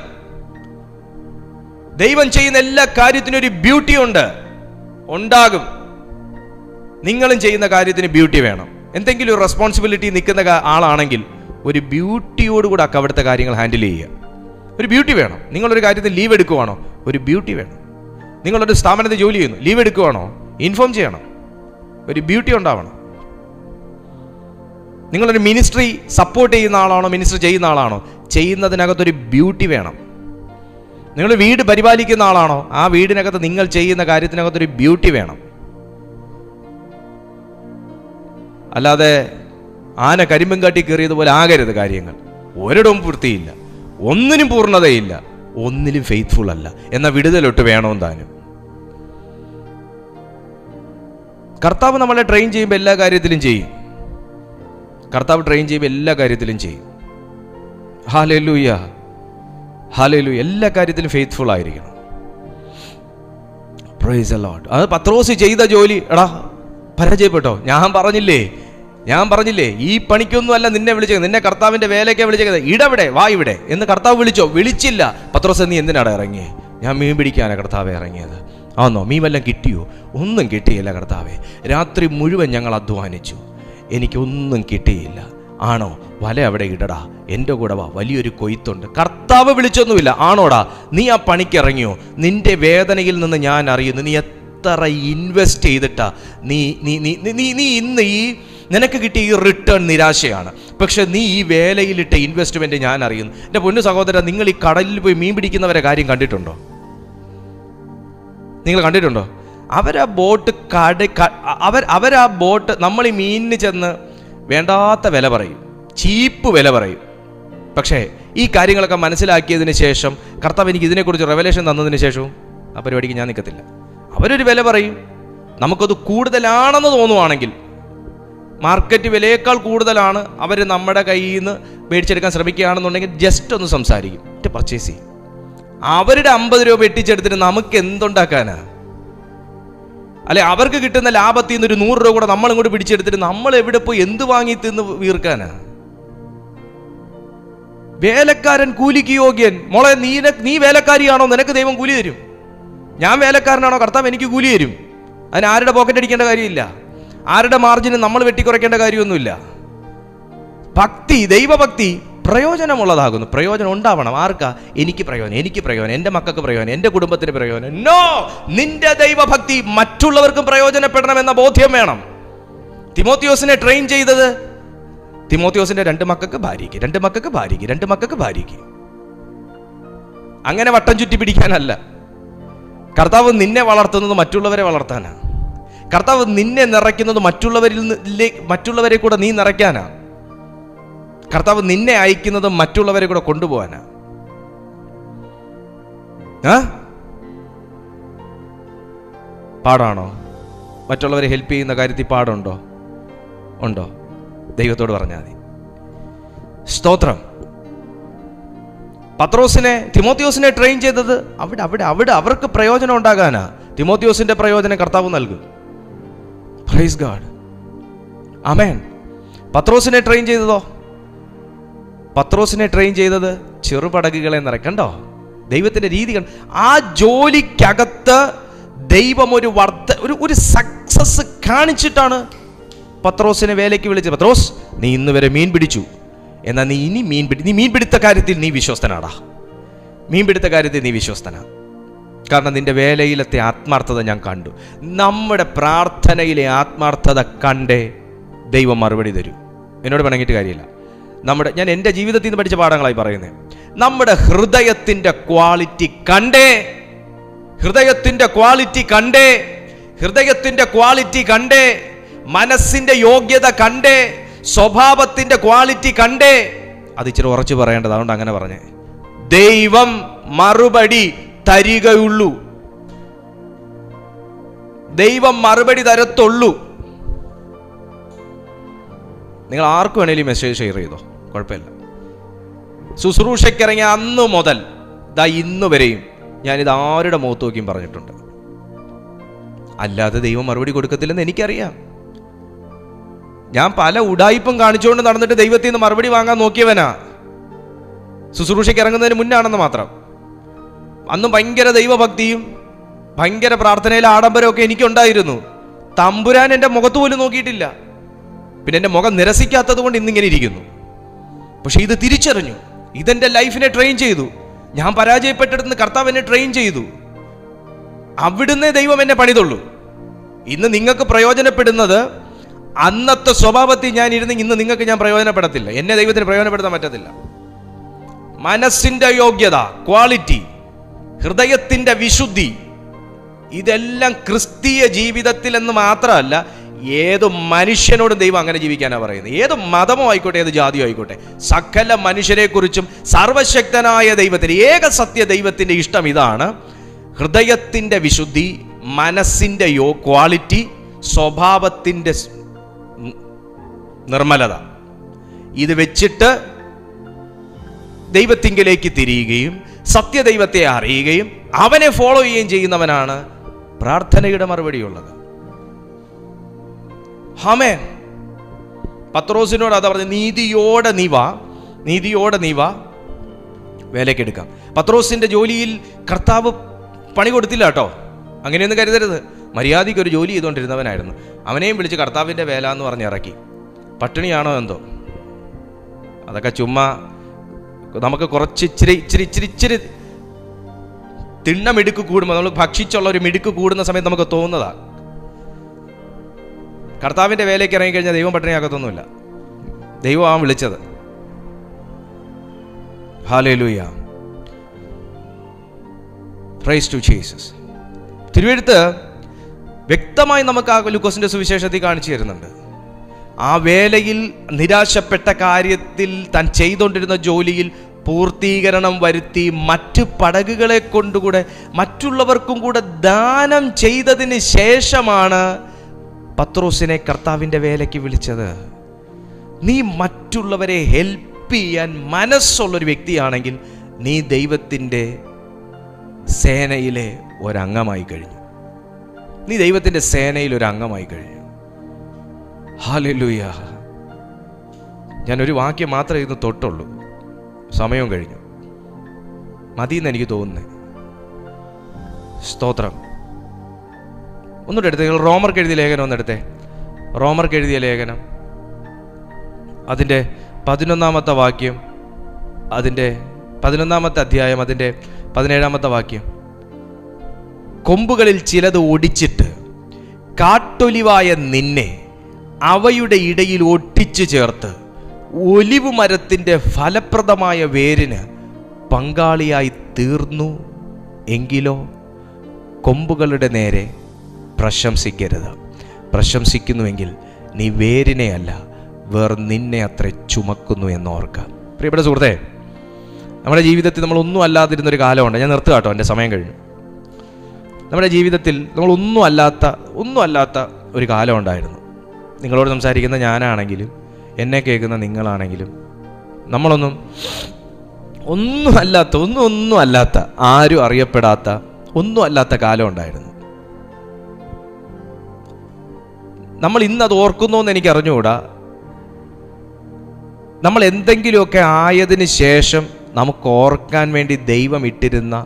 ദൈവം ചെയ്യുന്ന എല്ലാ കാര്യത്തിനും ഒരു ബ്യൂട്ടി ഉണ്ട് ഉണ്ടാകും നിങ്ങളും ചെയ്യുന്ന കാര്യത്തിന് ബ്യൂട്ടി വേണം എന്തെങ്കിലും ഒരു റെസ്പോൺസിബിലിറ്റി നിൽക്കുന്ന കാ- ആളാണെങ്കിൽ ഒരു ബ്യൂട്ടിയോടുകൂടെ ഒക്കെ അവിടുത്തെ കാര്യങ്ങൾ ഹാൻഡിൽ ചെയ്യുക ഒരു ബ്യൂട്ടി വേണം നിങ്ങളൊരു കാര്യത്തിൽ ലീവ് എടുക്കുവാണോ ഒരു ബ്യൂട്ടി വേണം നിങ്ങളൊരു സ്ഥാപനത്തിൽ ജോലി ചെയ്യുന്നു ലീവ് എടുക്കുവാണോ ഇൻഫോം ചെയ്യണം ഒരു ബ്യൂട്ടി ഉണ്ടാവണം നിങ്ങളൊരു മിനിസ്ട്രി സപ്പോർട്ട് ചെയ്യുന്ന ആളാണോ മിനിസ്റ്റർ ചെയ്യുന്ന ആളാണോ ചെയ്യുന്നതിനകത്തൊരു ബ്യൂട്ടി വേണം നിങ്ങൾ വീട് പരിപാലിക്കുന്ന ആളാണോ ആ വീടിനകത്ത് നിങ്ങൾ ചെയ്യുന്ന കാര്യത്തിനകത്തൊരു ബ്യൂട്ടി വേണം അല്ലാതെ ആന കരിമ്പും കാട്ടി കയറിയതുപോലെ ആകരുത് കാര്യങ്ങൾ ഒരിടവും പൂർത്തിയില്ല ഒന്നിനും പൂർണ്ണതയില്ല ഒന്നിലും ഫെയ്ത്ത്ഫുൾ അല്ല എന്ന വിടുതലൊട്ട് വേണമെന്ന് താനും കർത്താവ് നമ്മളെ ട്രെയിൻ ചെയ്യുമ്പോൾ എല്ലാ കാര്യത്തിലും ചെയ്യും കർത്താവ് ട്രെയിൻ ചെയ്യുമ്പോൾ എല്ലാ കാര്യത്തിലും ചെയ്യും ഹാലൂയ്യ ഹാലലു എല്ലാ കാര്യത്തിലും ഫെയ്ത്ത്ഫുൾ ആയിരിക്കണം പ്രൈസ് അലോട്ട് അത് പത്രോസ് ചെയ്ത ജോലി എടാ പരാജയപ്പെട്ടോ ഞാൻ പറഞ്ഞില്ലേ ഞാൻ പറഞ്ഞില്ലേ ഈ പണിക്കൊന്നും അല്ല നിന്നെ വിളിച്ചത് നിന്നെ കർത്താവിന്റെ വേലയ്ക്ക് വിളിച്ചത് ഇടവിടെ വാ ഇവിടെ എന്ന് കർത്താവ് വിളിച്ചോ വിളിച്ചില്ല പത്രോസ് നീ എന്തിനാടാ ഇറങ്ങിയേ ഞാൻ മീൻ പിടിക്കാനാണ് കർത്താവെ ഇറങ്ങിയത് ആന്നോ മീൻ വല്ലതും കിട്ടിയോ ഒന്നും കിട്ടിയില്ല കർത്താവെ രാത്രി മുഴുവൻ ഞങ്ങൾ അധ്വാനിച്ചു എനിക്കൊന്നും കിട്ടിയില്ല ആണോ വല അവിടെ ഇടടാ എൻ്റെ കൂടെ വാ വലിയൊരു കൊയ്ത്തുണ്ട് കർത്താവ് വിളിച്ചൊന്നുമില്ല ആണോടാ നീ ആ പണിക്ക് ഇറങ്ങിയോ നിന്റെ വേദനയിൽ നിന്ന് ഞാൻ അറിയുന്നു നീ എത്ര ഇൻവെസ്റ്റ് ചെയ്തിട്ടാ നീ നീ നീ നീ- നീ നീ ഇന്ന് ഈ നിനക്ക് കിട്ടിയ ഈ റിട്ടേൺ നിരാശയാണ് പക്ഷെ നീ ഈ വേലയിലിട്ട ഇൻവെസ്റ്റ്മെന്റ് ഞാൻ അറിയുന്നു എൻ്റെ പൊന്നു സഹോദര നിങ്ങൾ ഈ കടലിൽ പോയി മീൻ പിടിക്കുന്നവരെ കാര്യം കണ്ടിട്ടുണ്ടോ നിങ്ങൾ കണ്ടിട്ടുണ്ടോ അവരാ ബോട്ട് കട ക- അവർ അവരാ ബോട്ട് നമ്മൾ ഈ മീനിന് ചെന്ന് വേണ്ടാത്ത വില പറയും ചീപ്പ് വില പറയും പക്ഷേ ഈ കാര്യങ്ങളൊക്കെ മനസ്സിലാക്കിയതിന് ശേഷം കർത്താവ് എനിക്ക് ഇതിനെക്കുറിച്ച് റെവലേഷൻ തന്നതിന് ശേഷവും ആ പരിപാടിക്ക് ഞാൻ നിൽക്കത്തില്ല അവരൊരു വില പറയും നമുക്കത് കൂടുതലാണെന്ന് തോന്നുവാണെങ്കിൽ മാർക്കറ്റ് വിലയേക്കാൾ കൂടുതലാണ് അവർ നമ്മുടെ കയ്യിൽ നിന്ന് മേടിച്ചെടുക്കാൻ ശ്രമിക്കുകയാണെന്നുണ്ടെങ്കിൽ ജസ്റ്റ് ഒന്ന് സംസാരിക്കും എന്നിട്ട് പർച്ചേസ് ചെയ്യും അവരുടെ അമ്പത് രൂപ വെട്ടിച്ചെടുത്തിട്ട് നമുക്ക് എന്തുണ്ടാക്കാനാ അല്ലെ അവർക്ക് കിട്ടുന്ന ലാഭത്തിൽ നിന്ന് ഒരു നൂറ് രൂപ കൂടെ നമ്മൾ ഇങ്ങോട്ട് പിടിച്ചെടുത്തിട്ട് നമ്മൾ എവിടെ പോയി എന്ത് വാങ്ങി തിന്ന് വീർക്കാനാ വേലക്കാരൻ കൂലിക്ക് യോഗ്യൻ മോളെ നീ നീ വേലക്കാരിയാണോ നിനക്ക് ദൈവം കൂലി തരും ഞാൻ വേലക്കാരനാണോ കർത്താവ് എനിക്ക് കൂലി തരും അതിന് ആരുടെ പോക്കറ്റ് അടിക്കേണ്ട കാര്യമില്ല ആരുടെ മാർജിന് നമ്മൾ വെട്ടിക്കുറയ്ക്കേണ്ട കാര്യമൊന്നുമില്ല ഭക്തി ദൈവഭക്തി പ്രയോജനമുള്ളതാകുന്നു പ്രയോജനം ഉണ്ടാവണം ആർക്കാ എനിക്ക് പ്രയോജനം എനിക്ക് പ്രയോജനം എൻ്റെ മക്കൾക്ക് പ്രയോജനം എൻ്റെ കുടുംബത്തിന് പ്രയോജനം നോ നിന്റെ ദൈവഭക്തി മറ്റുള്ളവർക്കും പ്രയോജനപ്പെടണം എന്ന ബോധ്യം വേണം തിമോത്തിയോസിനെ ട്രെയിൻ ചെയ്തത് തിമോത്തിയോസിന്റെ രണ്ട് മക്കൾക്ക് ഭാര്യയ്ക്ക് രണ്ട് മക്കൾക്ക് ഭാര്യയ്ക്ക് രണ്ട് മക്കൾക്ക് ഭാര്യയ്ക്ക് അങ്ങനെ വട്ടം ചുറ്റി പിടിക്കാനല്ല കർത്താവ് നിന്നെ വളർത്തുന്നത് മറ്റുള്ളവരെ വളർത്താനാ കർത്താവ് നിന്നെ നിറയ്ക്കുന്നത് മറ്റുള്ളവരിൽ നിന്നിലേ മറ്റുള്ളവരെ കൂടെ നീ നിറയ്ക്കാനാ കർത്താവ് നിന്നെ അയക്കുന്നത് മറ്റുള്ളവരെ കൂടെ കൊണ്ടുപോകാനാ ആ പാടാണോ മറ്റുള്ളവരെ ഹെൽപ്പ് ചെയ്യുന്ന കാര്യത്തിൽ പാടുണ്ടോ ഉണ്ടോ ദൈവത്തോട് പറഞ്ഞാൽ മതി സ്തോത്രം പത്രോസിനെ തിമോത്തിയോസിനെ ട്രെയിൻ ചെയ്തത് അവിടെ അവിടെ അവിടെ അവർക്ക് പ്രയോജനം ഉണ്ടാകാനാ തിമോത്തിയോസിന്റെ പ്രയോജനം കർത്താവ് നൽകും പ്രൈസ് ഗാഡ് അമേൻ പത്രോസിനെ ട്രെയിൻ ചെയ്തതോ പത്രോസിനെ ട്രെയിൻ ചെയ്തത് ചെറുപടകുകളെ നിറയ്ക്കണ്ടോ ദൈവത്തിന്റെ രീതി കണ്ട് ആ ജോലിക്കകത്ത് ദൈവം ഒരു വർദ്ധ ഒരു ഒരു സക്സസ് കാണിച്ചിട്ടാണ് പത്രോസിനെ വേലയ്ക്ക് വിളിച്ചത് പത്രോസ് നീ ഇന്ന് വരെ മീൻ പിടിച്ചു എന്നാൽ നീ ഇനി മീൻ പിടി നീ മീൻ പിടുത്ത കാര്യത്തിൽ നീ വിശ്വസ്തനാടാ മീൻ പിടുത്ത കാര്യത്തിൽ നീ വിശ്വസ്തനാ കാരണം നിന്റെ വേലയിലത്തെ ആത്മാർത്ഥത ഞാൻ കണ്ടു നമ്മുടെ പ്രാർത്ഥനയിലെ ആത്മാർത്ഥത കണ്ടേ ദൈവം മറുപടി തരൂ എന്നോട് പിണങ്ങിയിട്ട് കാര്യമില്ല നമ്മുടെ ഞാൻ എൻ്റെ ജീവിതത്തിൽ നിന്ന് പഠിച്ച പാഠങ്ങളായി പറയുന്നത് നമ്മുടെ ഹൃദയത്തിൻ്റെ ക്വാളിറ്റി കണ്ടേ ഹൃദയത്തിൻ്റെ ക്വാളിറ്റി കണ്ടേ ഹൃദയത്തിൻ്റെ ക്വാളിറ്റി കണ്ടേ മനസ്സിൻ്റെ യോഗ്യത കണ്ടേ സ്വഭാവത്തിൻ്റെ ക്വാളിറ്റി കണ്ടേ അത് ഇച്ചിരി ഉറച്ചു പറയേണ്ടത് അതുകൊണ്ട് അങ്ങനെ പറഞ്ഞേ ദൈവം മറുപടി തരികയുള്ളൂ ദൈവം മറുപടി തരത്തുള്ളൂ നിങ്ങൾ ആർക്ക് വേണേലും മെസ്സേജ് ഷെയർ ചെയ്തോ കുഴപ്പമില്ല ശുശ്രൂഷയ്ക്കിറങ്ങിയ അന്ന് മുതൽ ദാ ഇന്ന് വരെയും ഞാനിത് ആരുടെ മുഖത്ത് നോക്കിയും പറഞ്ഞിട്ടുണ്ട് അല്ലാതെ ദൈവം മറുപടി കൊടുക്കത്തില്ലെന്ന് എനിക്കറിയാം ഞാൻ പല ഉടായിപ്പും കാണിച്ചുകൊണ്ട് നടന്നിട്ട് ദൈവത്തിൽ നിന്ന് മറുപടി വാങ്ങാൻ നോക്കിയവനാ ശുശ്രൂഷയ്ക്ക് ഇറങ്ങുന്നതിന് മുന്നാണെന്ന് മാത്രം അന്നും ഭയങ്കര ദൈവഭക്തിയും ഭയങ്കര പ്രാർത്ഥനയിലെ ആഡംബരമൊക്കെ എനിക്കുണ്ടായിരുന്നു തമ്പുരാൻ എൻ്റെ മുഖത്ത് പോലും നോക്കിയിട്ടില്ല പിന്നെ എൻ്റെ മുഖം നിരസിക്കാത്തത് കൊണ്ട് ഇന്നിങ്ങനെ ഇരിക്കുന്നു പക്ഷെ ഇത് തിരിച്ചറിഞ്ഞു ഇതെൻ്റെ ലൈഫിനെ ട്രെയിൻ ചെയ്തു ഞാൻ പരാജയപ്പെട്ടിടത്ത് കർത്താവ് എന്നെ ട്രെയിൻ ചെയ്തു അവിടുന്ന് ദൈവം എന്നെ പണിതുള്ളൂ ഇന്ന് നിങ്ങൾക്ക് പ്രയോജനപ്പെടുന്നത് അന്നത്തെ സ്വഭാവത്തിൽ ഞാൻ ഇരുന്ന് ഇന്ന് നിങ്ങൾക്ക് ഞാൻ പ്രയോജനപ്പെടത്തില്ല എന്നെ ദൈവത്തിന് പ്രയോജനപ്പെടുത്താൻ പറ്റത്തില്ല മനസ്സിന്റെ യോഗ്യത ക്വാളിറ്റി ഹൃദയത്തിന്റെ വിശുദ്ധി ഇതെല്ലാം ക്രിസ്തീയ ജീവിതത്തിൽ എന്ന് മാത്രമല്ല ഏത് മനുഷ്യനോടും ദൈവം അങ്ങനെ ജീവിക്കാനാണ് പറയുന്നത് ഏത് മതമോ ആയിക്കോട്ടെ ഏത് ജാതിയോ ആയിക്കോട്ടെ സകല മനുഷ്യരെക്കുറിച്ചും സർവശക്തനായ ദൈവത്തിന് ഏക സത്യ ദൈവത്തിൻ്റെ ഇഷ്ടം ഇതാണ് ഹൃദയത്തിൻ്റെ വിശുദ്ധി മനസ്സിൻ്റെ യോ ക്വാളിറ്റി സ്വഭാവത്തിൻ്റെ സ്- ന- നിർമ്മലത ഇത് വെച്ചിട്ട് ദൈവത്തിങ്കിലേക്ക് തിരിയുകയും സത്യദൈവത്തെ അറിയുകയും അവനെ ഫോളോ ചെയ്യുകയും ചെയ്യുന്നവനാണ് പ്രാർത്ഥനയുടെ മറുപടിയുള്ളത് ഹമേ പത്രോസിനോട് അതാ പറഞ്ഞത് നീതിയോടെ നീ വാ നീതിയോടെ നീ വാ വേലക്കെടുക്കാം പത്രോസിന്റെ ജോലിയിൽ കർത്താവ് പണി കൊടുത്തില്ല കേട്ടോ അങ്ങനെയൊന്നും കരുതരുത് മര്യാദയ്ക്ക് ഒരു ജോലി ചെയ്തുകൊണ്ടിരുന്നവനായിരുന്നു അവനെയും വിളിച്ച് കർത്താവിൻ്റെ വേല എന്ന് പറഞ്ഞ് ഇറക്കി പട്ടിണിയാണോ എന്തോ അതൊക്കെ ചുമ്മാ നമുക്ക് കുറച്ച് ഇച്ചിരി ഇച്ചിരി ഇച്ചിരി ഇച്ചിരി തിണ്ണ മിടുക്ക് കൂടുമ്പോൾ നമ്മൾ ഭക്ഷിച്ചുള്ള ഒരു മിടുക്ക് കൂടുന്ന സമയത്ത് നമുക്ക് തോന്നുന്നതാ കർത്താവിൻ്റെ വേലയ്ക്ക് ഇറങ്ങിക്കഴിഞ്ഞാൽ ദൈവം പട്ടിണിയാക്കത്തൊന്നുമില്ല ദൈവമാണ് വിളിച്ചത് ഹാലേലൂയ പ്രൈസ് ടു ജീസസ് തിരുവെഴുത്ത് വ്യക്തമായി നമുക്ക് ആ ലുക്കോസിന്റെ സുവിശേഷത്തിൽ കാണിച്ചു തരുന്നുണ്ട് ആ വേലയിൽ നിരാശപ്പെട്ട കാര്യത്തിൽ താൻ ചെയ്തുകൊണ്ടിരുന്ന ജോലിയിൽ പൂർത്തീകരണം വരുത്തി മറ്റു പടകുകളെ കൊണ്ടുകൂടെ മറ്റുള്ളവർക്കും കൂടെ ദാനം ചെയ്തതിന് ശേഷമാണ് പത്രോസിനെ കർത്താവിൻ്റെ വേലയ്ക്ക് വിളിച്ചത് നീ മറ്റുള്ളവരെ ഹെൽപ്പ് ചെയ്യാൻ മനസ്സുള്ളൊരു വ്യക്തിയാണെങ്കിൽ നീ ദൈവത്തിൻ്റെ സേനയിലെ ഒരംഗമായി കഴിഞ്ഞു നീ ദൈവത്തിൻ്റെ സേനയിൽ ഒരു അംഗമായി കഴിഞ്ഞു ഹാലൂയ ഞാനൊരു വാക്യം മാത്രമേ ഇന്ന് തൊട്ടുള്ളൂ സമയവും കഴിഞ്ഞു മതിയെന്ന് എനിക്ക് തോന്നുന്നേ സ്തോത്രം ഒന്നുകൂടെ എടുത്തേ നിങ്ങൾ റോമർക്ക് എഴുതിയ ലേഖനം ഒന്നെടുത്തേ റോമർക്ക് എഴുതിയ ലേഖനം അതിൻ്റെ പതിനൊന്നാമത്തെ വാക്യം അതിൻ്റെ പതിനൊന്നാമത്തെ അധ്യായം അതിൻ്റെ പതിനേഴാമത്തെ വാക്യം കൊമ്പുകളിൽ ചിലത് ഒടിച്ചിട്ട് കാട്ടൊലിവായ നിന്നെ അവയുടെ ഇടയിൽ ഒട്ടിച്ചു ചേർത്ത് ഒലിവ് മരത്തിൻ്റെ ഫലപ്രദമായ വേരിന് പങ്കാളിയായി തീർന്നു എങ്കിലോ കൊമ്പുകളുടെ നേരെ പ്രശംസിക്കരുത് പ്രശംസിക്കുന്നുവെങ്കിൽ നീ വേരിനെ അല്ല വേർ നിന്നെ അത്ര ചുമക്കുന്നു എന്നോർക്കുക പ്രിയപ്പെട്ട സുഹൃത്തെ നമ്മുടെ ജീവിതത്തിൽ നമ്മൾ ഒന്നും അല്ലാതിരുന്നൊരു കാലമുണ്ട് ഞാൻ നിർത്തുക കേട്ടോ എൻ്റെ സമയം കഴിഞ്ഞു നമ്മുടെ ജീവിതത്തിൽ നമ്മൾ ഒന്നും അല്ലാത്ത ഒന്നും അല്ലാത്ത ഒരു കാലം ഉണ്ടായിരുന്നു നിങ്ങളോട് സംസാരിക്കുന്ന ഞാനാണെങ്കിലും എന്നെ കേൾക്കുന്ന നിങ്ങളാണെങ്കിലും നമ്മളൊന്നും ഒന്നും അല്ലാത്ത ഒന്നും ഒന്നും അല്ലാത്ത ആരും അറിയപ്പെടാത്ത ഒന്നും അല്ലാത്ത കാലം ഉണ്ടായിരുന്നു നമ്മൾ ഇന്ന് അത് ഓർക്കുന്നു എന്ന് എനിക്ക് അറിഞ്ഞുകൂടാ നമ്മൾ എന്തെങ്കിലുമൊക്കെ ആയതിന് ശേഷം നമുക്ക് ഓർക്കാൻ വേണ്ടി ദൈവം ഇട്ടിരുന്ന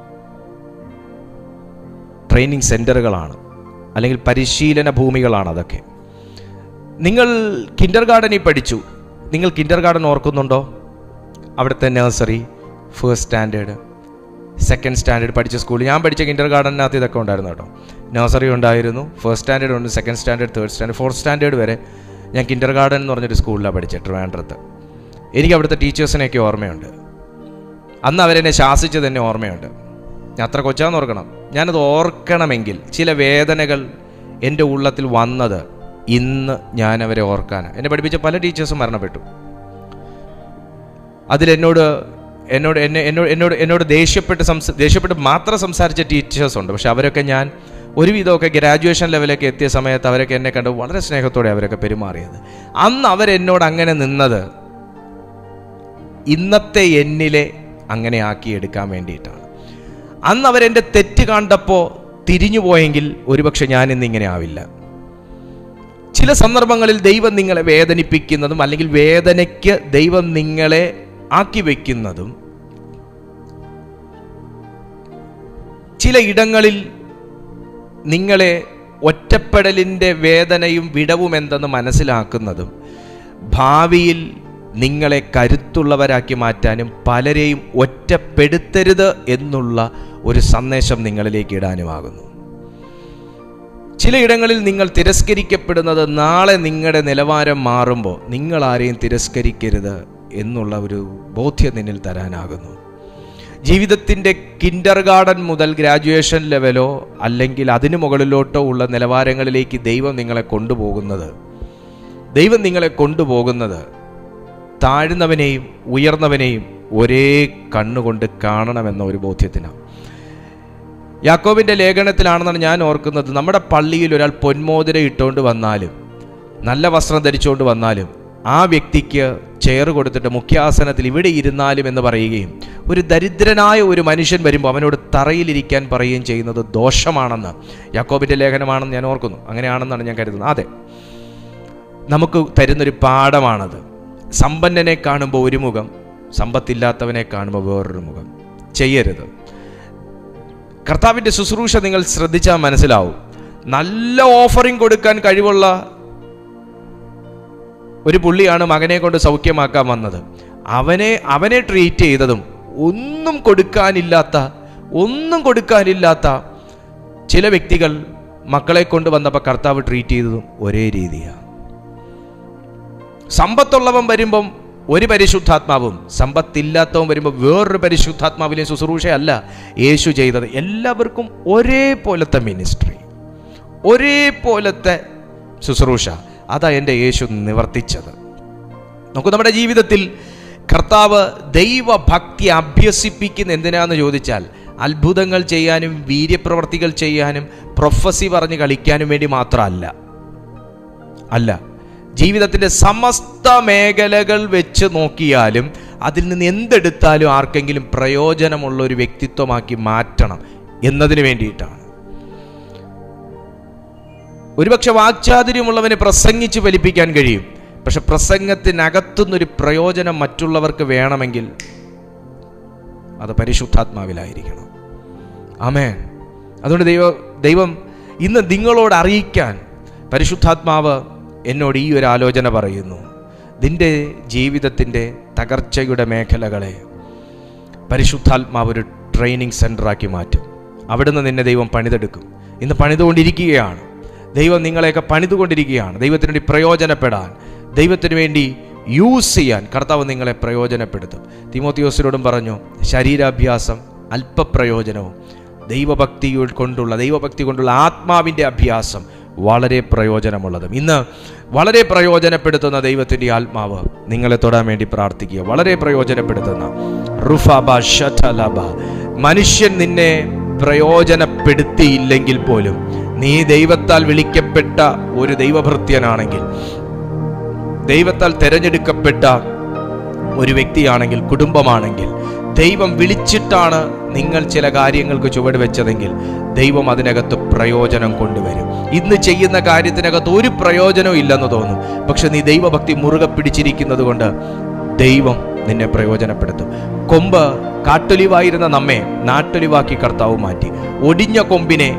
ട്രെയിനിങ് സെൻറ്ററുകളാണ് അല്ലെങ്കിൽ പരിശീലന ഭൂമികളാണ് അതൊക്കെ നിങ്ങൾ കിൻഡർ ഗാർഡനിൽ പഠിച്ചു നിങ്ങൾ കിൻഡർ ഗാർഡൻ ഓർക്കുന്നുണ്ടോ അവിടുത്തെ nursery first standard second standard പഠിച്ച സ്കൂളിൽ ഞാൻ പഠിച്ച കിൻഡർ ഗാർഡനകത്ത് ഇതൊക്കെ ഉണ്ടായിരുന്നു കേട്ടോ നഴ്സറി ഉണ്ടായിരുന്നു ഫസ്റ്റ് സ്റ്റാൻഡേർഡ് ഉണ്ട് second standard third standard fourth standard വരെ ഞാൻ കിൻഡർ ഗാർഡൻ എന്ന് പറഞ്ഞൊരു സ്കൂളിലാണ് പഠിച്ചത് ട്രിവാൻഡ്രത്ത് എനിക്ക് അവിടുത്തെ ടീച്ചേഴ്സിനെയൊക്കെ ഓർമ്മയുണ്ട് അന്ന് അവരെന്നെ ശാസിച്ചത് എന്നെ ഓർമ്മയുണ്ട് ഞാൻ അത്ര കൊച്ചാന്ന് ഓർക്കണം ഞാനത് ഓർക്കണമെങ്കിൽ ചില വേദനകൾ എൻ്റെ ഉള്ളത്തിൽ വന്നത് ഇന്ന് ഞാൻ അവരെ ഓർക്കാൻ എന്നെ പഠിപ്പിച്ച പല ടീച്ചേഴ്സും മരണപ്പെട്ടു അതിലെന്നോട് എന്നോട് എന്നെ എന്നോട് എന്നോട് എന്നോട് ദേഷ്യപ്പെട്ട് സംസ ദേഷ്യപ്പെട്ട് മാത്രം സംസാരിച്ച ടീച്ചേഴ്സ് ഉണ്ട് പക്ഷെ അവരൊക്കെ ഞാൻ ഒരുവിധമൊക്കെ ഗ്രാജുവേഷൻ ലെവലൊക്കെ എത്തിയ സമയത്ത് അവരൊക്കെ എന്നെ കണ്ട് വളരെ സ്നേഹത്തോടെ അവരൊക്കെ പെരുമാറിയത് അന്ന് അവരെന്നോട് അങ്ങനെ നിന്നത് ഇന്നത്തെ എന്നിലെ അങ്ങനെ ആക്കിയെടുക്കാൻ വേണ്ടിയിട്ടാണ് അന്ന് അവരെൻ്റെ തെറ്റ് കണ്ടപ്പോൾ തിരിഞ്ഞു പോയെങ്കിൽ ഒരുപക്ഷെ ഞാൻ ഇന്ന് ഇങ്ങനെ ആവില്ല ചില സന്ദർഭങ്ങളിൽ ദൈവം നിങ്ങളെ വേദനിപ്പിക്കുന്നതും അല്ലെങ്കിൽ വേദനയ്ക്ക് ദൈവം നിങ്ങളെ ആക്കി വയ്ക്കുന്നതും ചില ഇടങ്ങളിൽ നിങ്ങളെ ഒറ്റപ്പെടലിൻ്റെ വേദനയും വിടവും എന്തെന്ന് മനസ്സിലാക്കുന്നതും ഭാവിയിൽ നിങ്ങളെ കരുത്തുള്ളവരാക്കി മാറ്റാനും പലരെയും ഒറ്റപ്പെടുത്തരുത് എന്നുള്ള ഒരു സന്ദേശം നിങ്ങളിലേക്ക് ഇടാനുമാകുന്നു ചിലയിടങ്ങളിൽ നിങ്ങൾ തിരസ്കരിക്കപ്പെടുന്നത് നാളെ നിങ്ങളുടെ നിലവാരം മാറുമ്പോൾ നിങ്ങൾ ആരെയും തിരസ്കരിക്കരുത് എന്നുള്ള ഒരു ബോധ്യം നിന്നിൽ തരാനാകുന്നു ജീവിതത്തിൻ്റെ കിൻഡർ ഗാർഡൻ മുതൽ ഗ്രാജുവേഷൻ ലെവലോ അല്ലെങ്കിൽ അതിനു മുകളിലോട്ടോ ഉള്ള നിലവാരങ്ങളിലേക്ക് ദൈവം നിങ്ങളെ കൊണ്ടുപോകുന്നത് ദൈവം നിങ്ങളെ കൊണ്ടുപോകുന്നത് താഴ്ന്നവനെയും ഉയർന്നവനെയും ഒരേ കണ്ണുകൊണ്ട് കാണണമെന്ന ഒരു ബോധ്യത്തിനാണ് യാക്കോബിൻ്റെ ലേഖനത്തിലാണെന്നാണ് ഞാൻ ഓർക്കുന്നത് നമ്മുടെ പള്ളിയിൽ ഒരാൾ പൊന്മോതിര ഇട്ടുകൊണ്ട് വന്നാലും നല്ല വസ്ത്രം ധരിച്ചുകൊണ്ട് വന്നാലും ആ വ്യക്തിക്ക് ചെയർ കൊടുത്തിട്ട് മുഖ്യാസനത്തിൽ ഇവിടെ ഇരുന്നാലും എന്ന് പറയുകയും ഒരു ദരിദ്രനായ ഒരു മനുഷ്യൻ വരുമ്പോൾ അവനോട് തറയിലിരിക്കാൻ പറയുകയും ചെയ്യുന്നത് ദോഷമാണെന്ന് യാക്കോബിൻ്റെ ലേഖനമാണെന്ന് ഞാൻ ഓർക്കുന്നു അങ്ങനെയാണെന്നാണ് ഞാൻ കരുതുന്നത് അതെ നമുക്ക് തരുന്നൊരു പാഠമാണത് സമ്പന്നനെ കാണുമ്പോൾ ഒരു മുഖം സമ്പത്തില്ലാത്തവനെ കാണുമ്പോൾ വേറൊരു മുഖം ചെയ്യരുത് കർത്താവിൻ്റെ ശുശ്രൂഷ നിങ്ങൾ ശ്രദ്ധിച്ചാൽ മനസ്സിലാവും നല്ല ഓഫറിങ് കൊടുക്കാൻ കഴിവുള്ള ഒരു പുള്ളിയാണ് മകനെ കൊണ്ട് സൗഖ്യമാക്കാൻ വന്നത് അവനെ അവനെ ട്രീറ്റ് ചെയ്തതും ഒന്നും കൊടുക്കാനില്ലാത്ത ഒന്നും കൊടുക്കാനില്ലാത്ത ചില വ്യക്തികൾ മക്കളെ കൊണ്ട് വന്നപ്പോൾ കർത്താവ് ട്രീറ്റ് ചെയ്തതും ഒരേ രീതിയാണ് സമ്പത്തുള്ളവൻ വരുമ്പം ഒരു പരിശുദ്ധാത്മാവും സമ്പത്തില്ലാത്തവൻ വരുമ്പോൾ വേറൊരു പരിശുദ്ധാത്മാവിലെ ശുശ്രൂഷയല്ല യേശു ചെയ്തത് എല്ലാവർക്കും ഒരേപോലത്തെ മിനിസ്ട്രി ഒരേപോലത്തെ ശുശ്രൂഷ അതാ എൻ്റെ യേശു നിവർത്തിച്ചത് നമുക്ക് നമ്മുടെ ജീവിതത്തിൽ കർത്താവ് ദൈവഭക്തി അഭ്യസിപ്പിക്കുന്ന എന്തിനാന്ന് ചോദിച്ചാൽ അത്ഭുതങ്ങൾ ചെയ്യാനും വീര്യപ്രവർത്തികൾ ചെയ്യാനും പ്രൊഫസി പറഞ്ഞ് കളിക്കാനും വേണ്ടി മാത്രമല്ല അല്ല ജീവിതത്തിൻ്റെ സമസ്ത മേഖലകൾ വെച്ച് നോക്കിയാലും അതിൽ നിന്ന് എന്തെടുത്താലും ആർക്കെങ്കിലും പ്രയോജനമുള്ള ഒരു വ്യക്തിത്വമാക്കി മാറ്റണം എന്നതിന് വേണ്ടിയിട്ടാണ് ഒരുപക്ഷെ വാക്ചാതുര്യമുള്ളവനെ പ്രസംഗിച്ച് ഫലിപ്പിക്കാൻ കഴിയും പക്ഷെ പ്രസംഗത്തിനകത്തുനിന്നൊരു പ്രയോജനം മറ്റുള്ളവർക്ക് വേണമെങ്കിൽ അത് പരിശുദ്ധാത്മാവിലായിരിക്കണം ആമേൻ അതുകൊണ്ട് ദൈവ ദൈവം ഇന്ന് നിങ്ങളോട് അറിയിക്കാൻ പരിശുദ്ധാത്മാവ് എന്നോട് ഈ ഒരു ആലോചന പറയുന്നു നിന്റെ ജീവിതത്തിൻ്റെ തകർച്ചയുടെ മേഖലകളെ പരിശുദ്ധാത്മാവ് ഒരു ട്രെയിനിങ് സെൻ്ററാക്കി മാറ്റും അവിടുന്ന് നിന്നെ ദൈവം പണിതെടുക്കും ഇന്ന് പണിതുകൊണ്ടിരിക്കുകയാണ് ദൈവം നിങ്ങളെയൊക്കെ പണിതുകൊണ്ടിരിക്കുകയാണ് ദൈവത്തിന് വേണ്ടി പ്രയോജനപ്പെടാൻ ദൈവത്തിന് വേണ്ടി യൂസ് ചെയ്യാൻ കർത്താവ് നിങ്ങളെ പ്രയോജനപ്പെടുത്തും തിമോത്തിയോസിനോടും പറഞ്ഞു ശരീരാഭ്യാസം അല്പപ്രയോജനവും ദൈവഭക്തി കൊണ്ടുള്ള ദൈവഭക്തി കൊണ്ടുള്ള ആത്മാവിൻ്റെ അഭ്യാസം വളരെ പ്രയോജനമുള്ളതും ഇന്ന് വളരെ പ്രയോജനപ്പെടുത്തുന്ന ദൈവത്തിൻ്റെ ആത്മാവ് നിങ്ങളെ തൊടാൻ വേണ്ടി പ്രാർത്ഥിക്കുക വളരെ പ്രയോജനപ്പെടുത്തുന്ന റുഫാബ ഷലബ മനുഷ്യൻ നിന്നെ പ്രയോജനപ്പെടുത്തിയില്ലെങ്കിൽ പോലും നീ ദൈവത്താൽ വിളിക്കപ്പെട്ട ഒരു ദൈവഭൃത്യനാണെങ്കിൽ ദൈവത്താൽ തിരഞ്ഞെടുക്കപ്പെട്ട ഒരു വ്യക്തിയാണെങ്കിൽ കുടുംബമാണെങ്കിൽ ദൈവം വിളിച്ചിട്ടാണ് നിങ്ങൾ ചില കാര്യങ്ങൾക്ക് ചുവട് വെച്ചതെങ്കിൽ ദൈവം അതിനകത്ത് പ്രയോജനം കൊണ്ടുവരും ഇന്ന് ചെയ്യുന്ന കാര്യത്തിനകത്ത് ഒരു പ്രയോജനവും ഇല്ലെന്ന് തോന്നും പക്ഷെ നീ ദൈവഭക്തി മുറുകെ പിടിച്ചിരിക്കുന്നത് കൊണ്ട് ദൈവം നിന്നെ പ്രയോജനപ്പെടുത്തും കൊമ്പ് കാട്ടൊലിവായിരുന്ന നമ്മെ നാട്ടൊലിവാക്കി കർത്താവ് മാറ്റി ഒടിഞ്ഞ കൊമ്പിനെ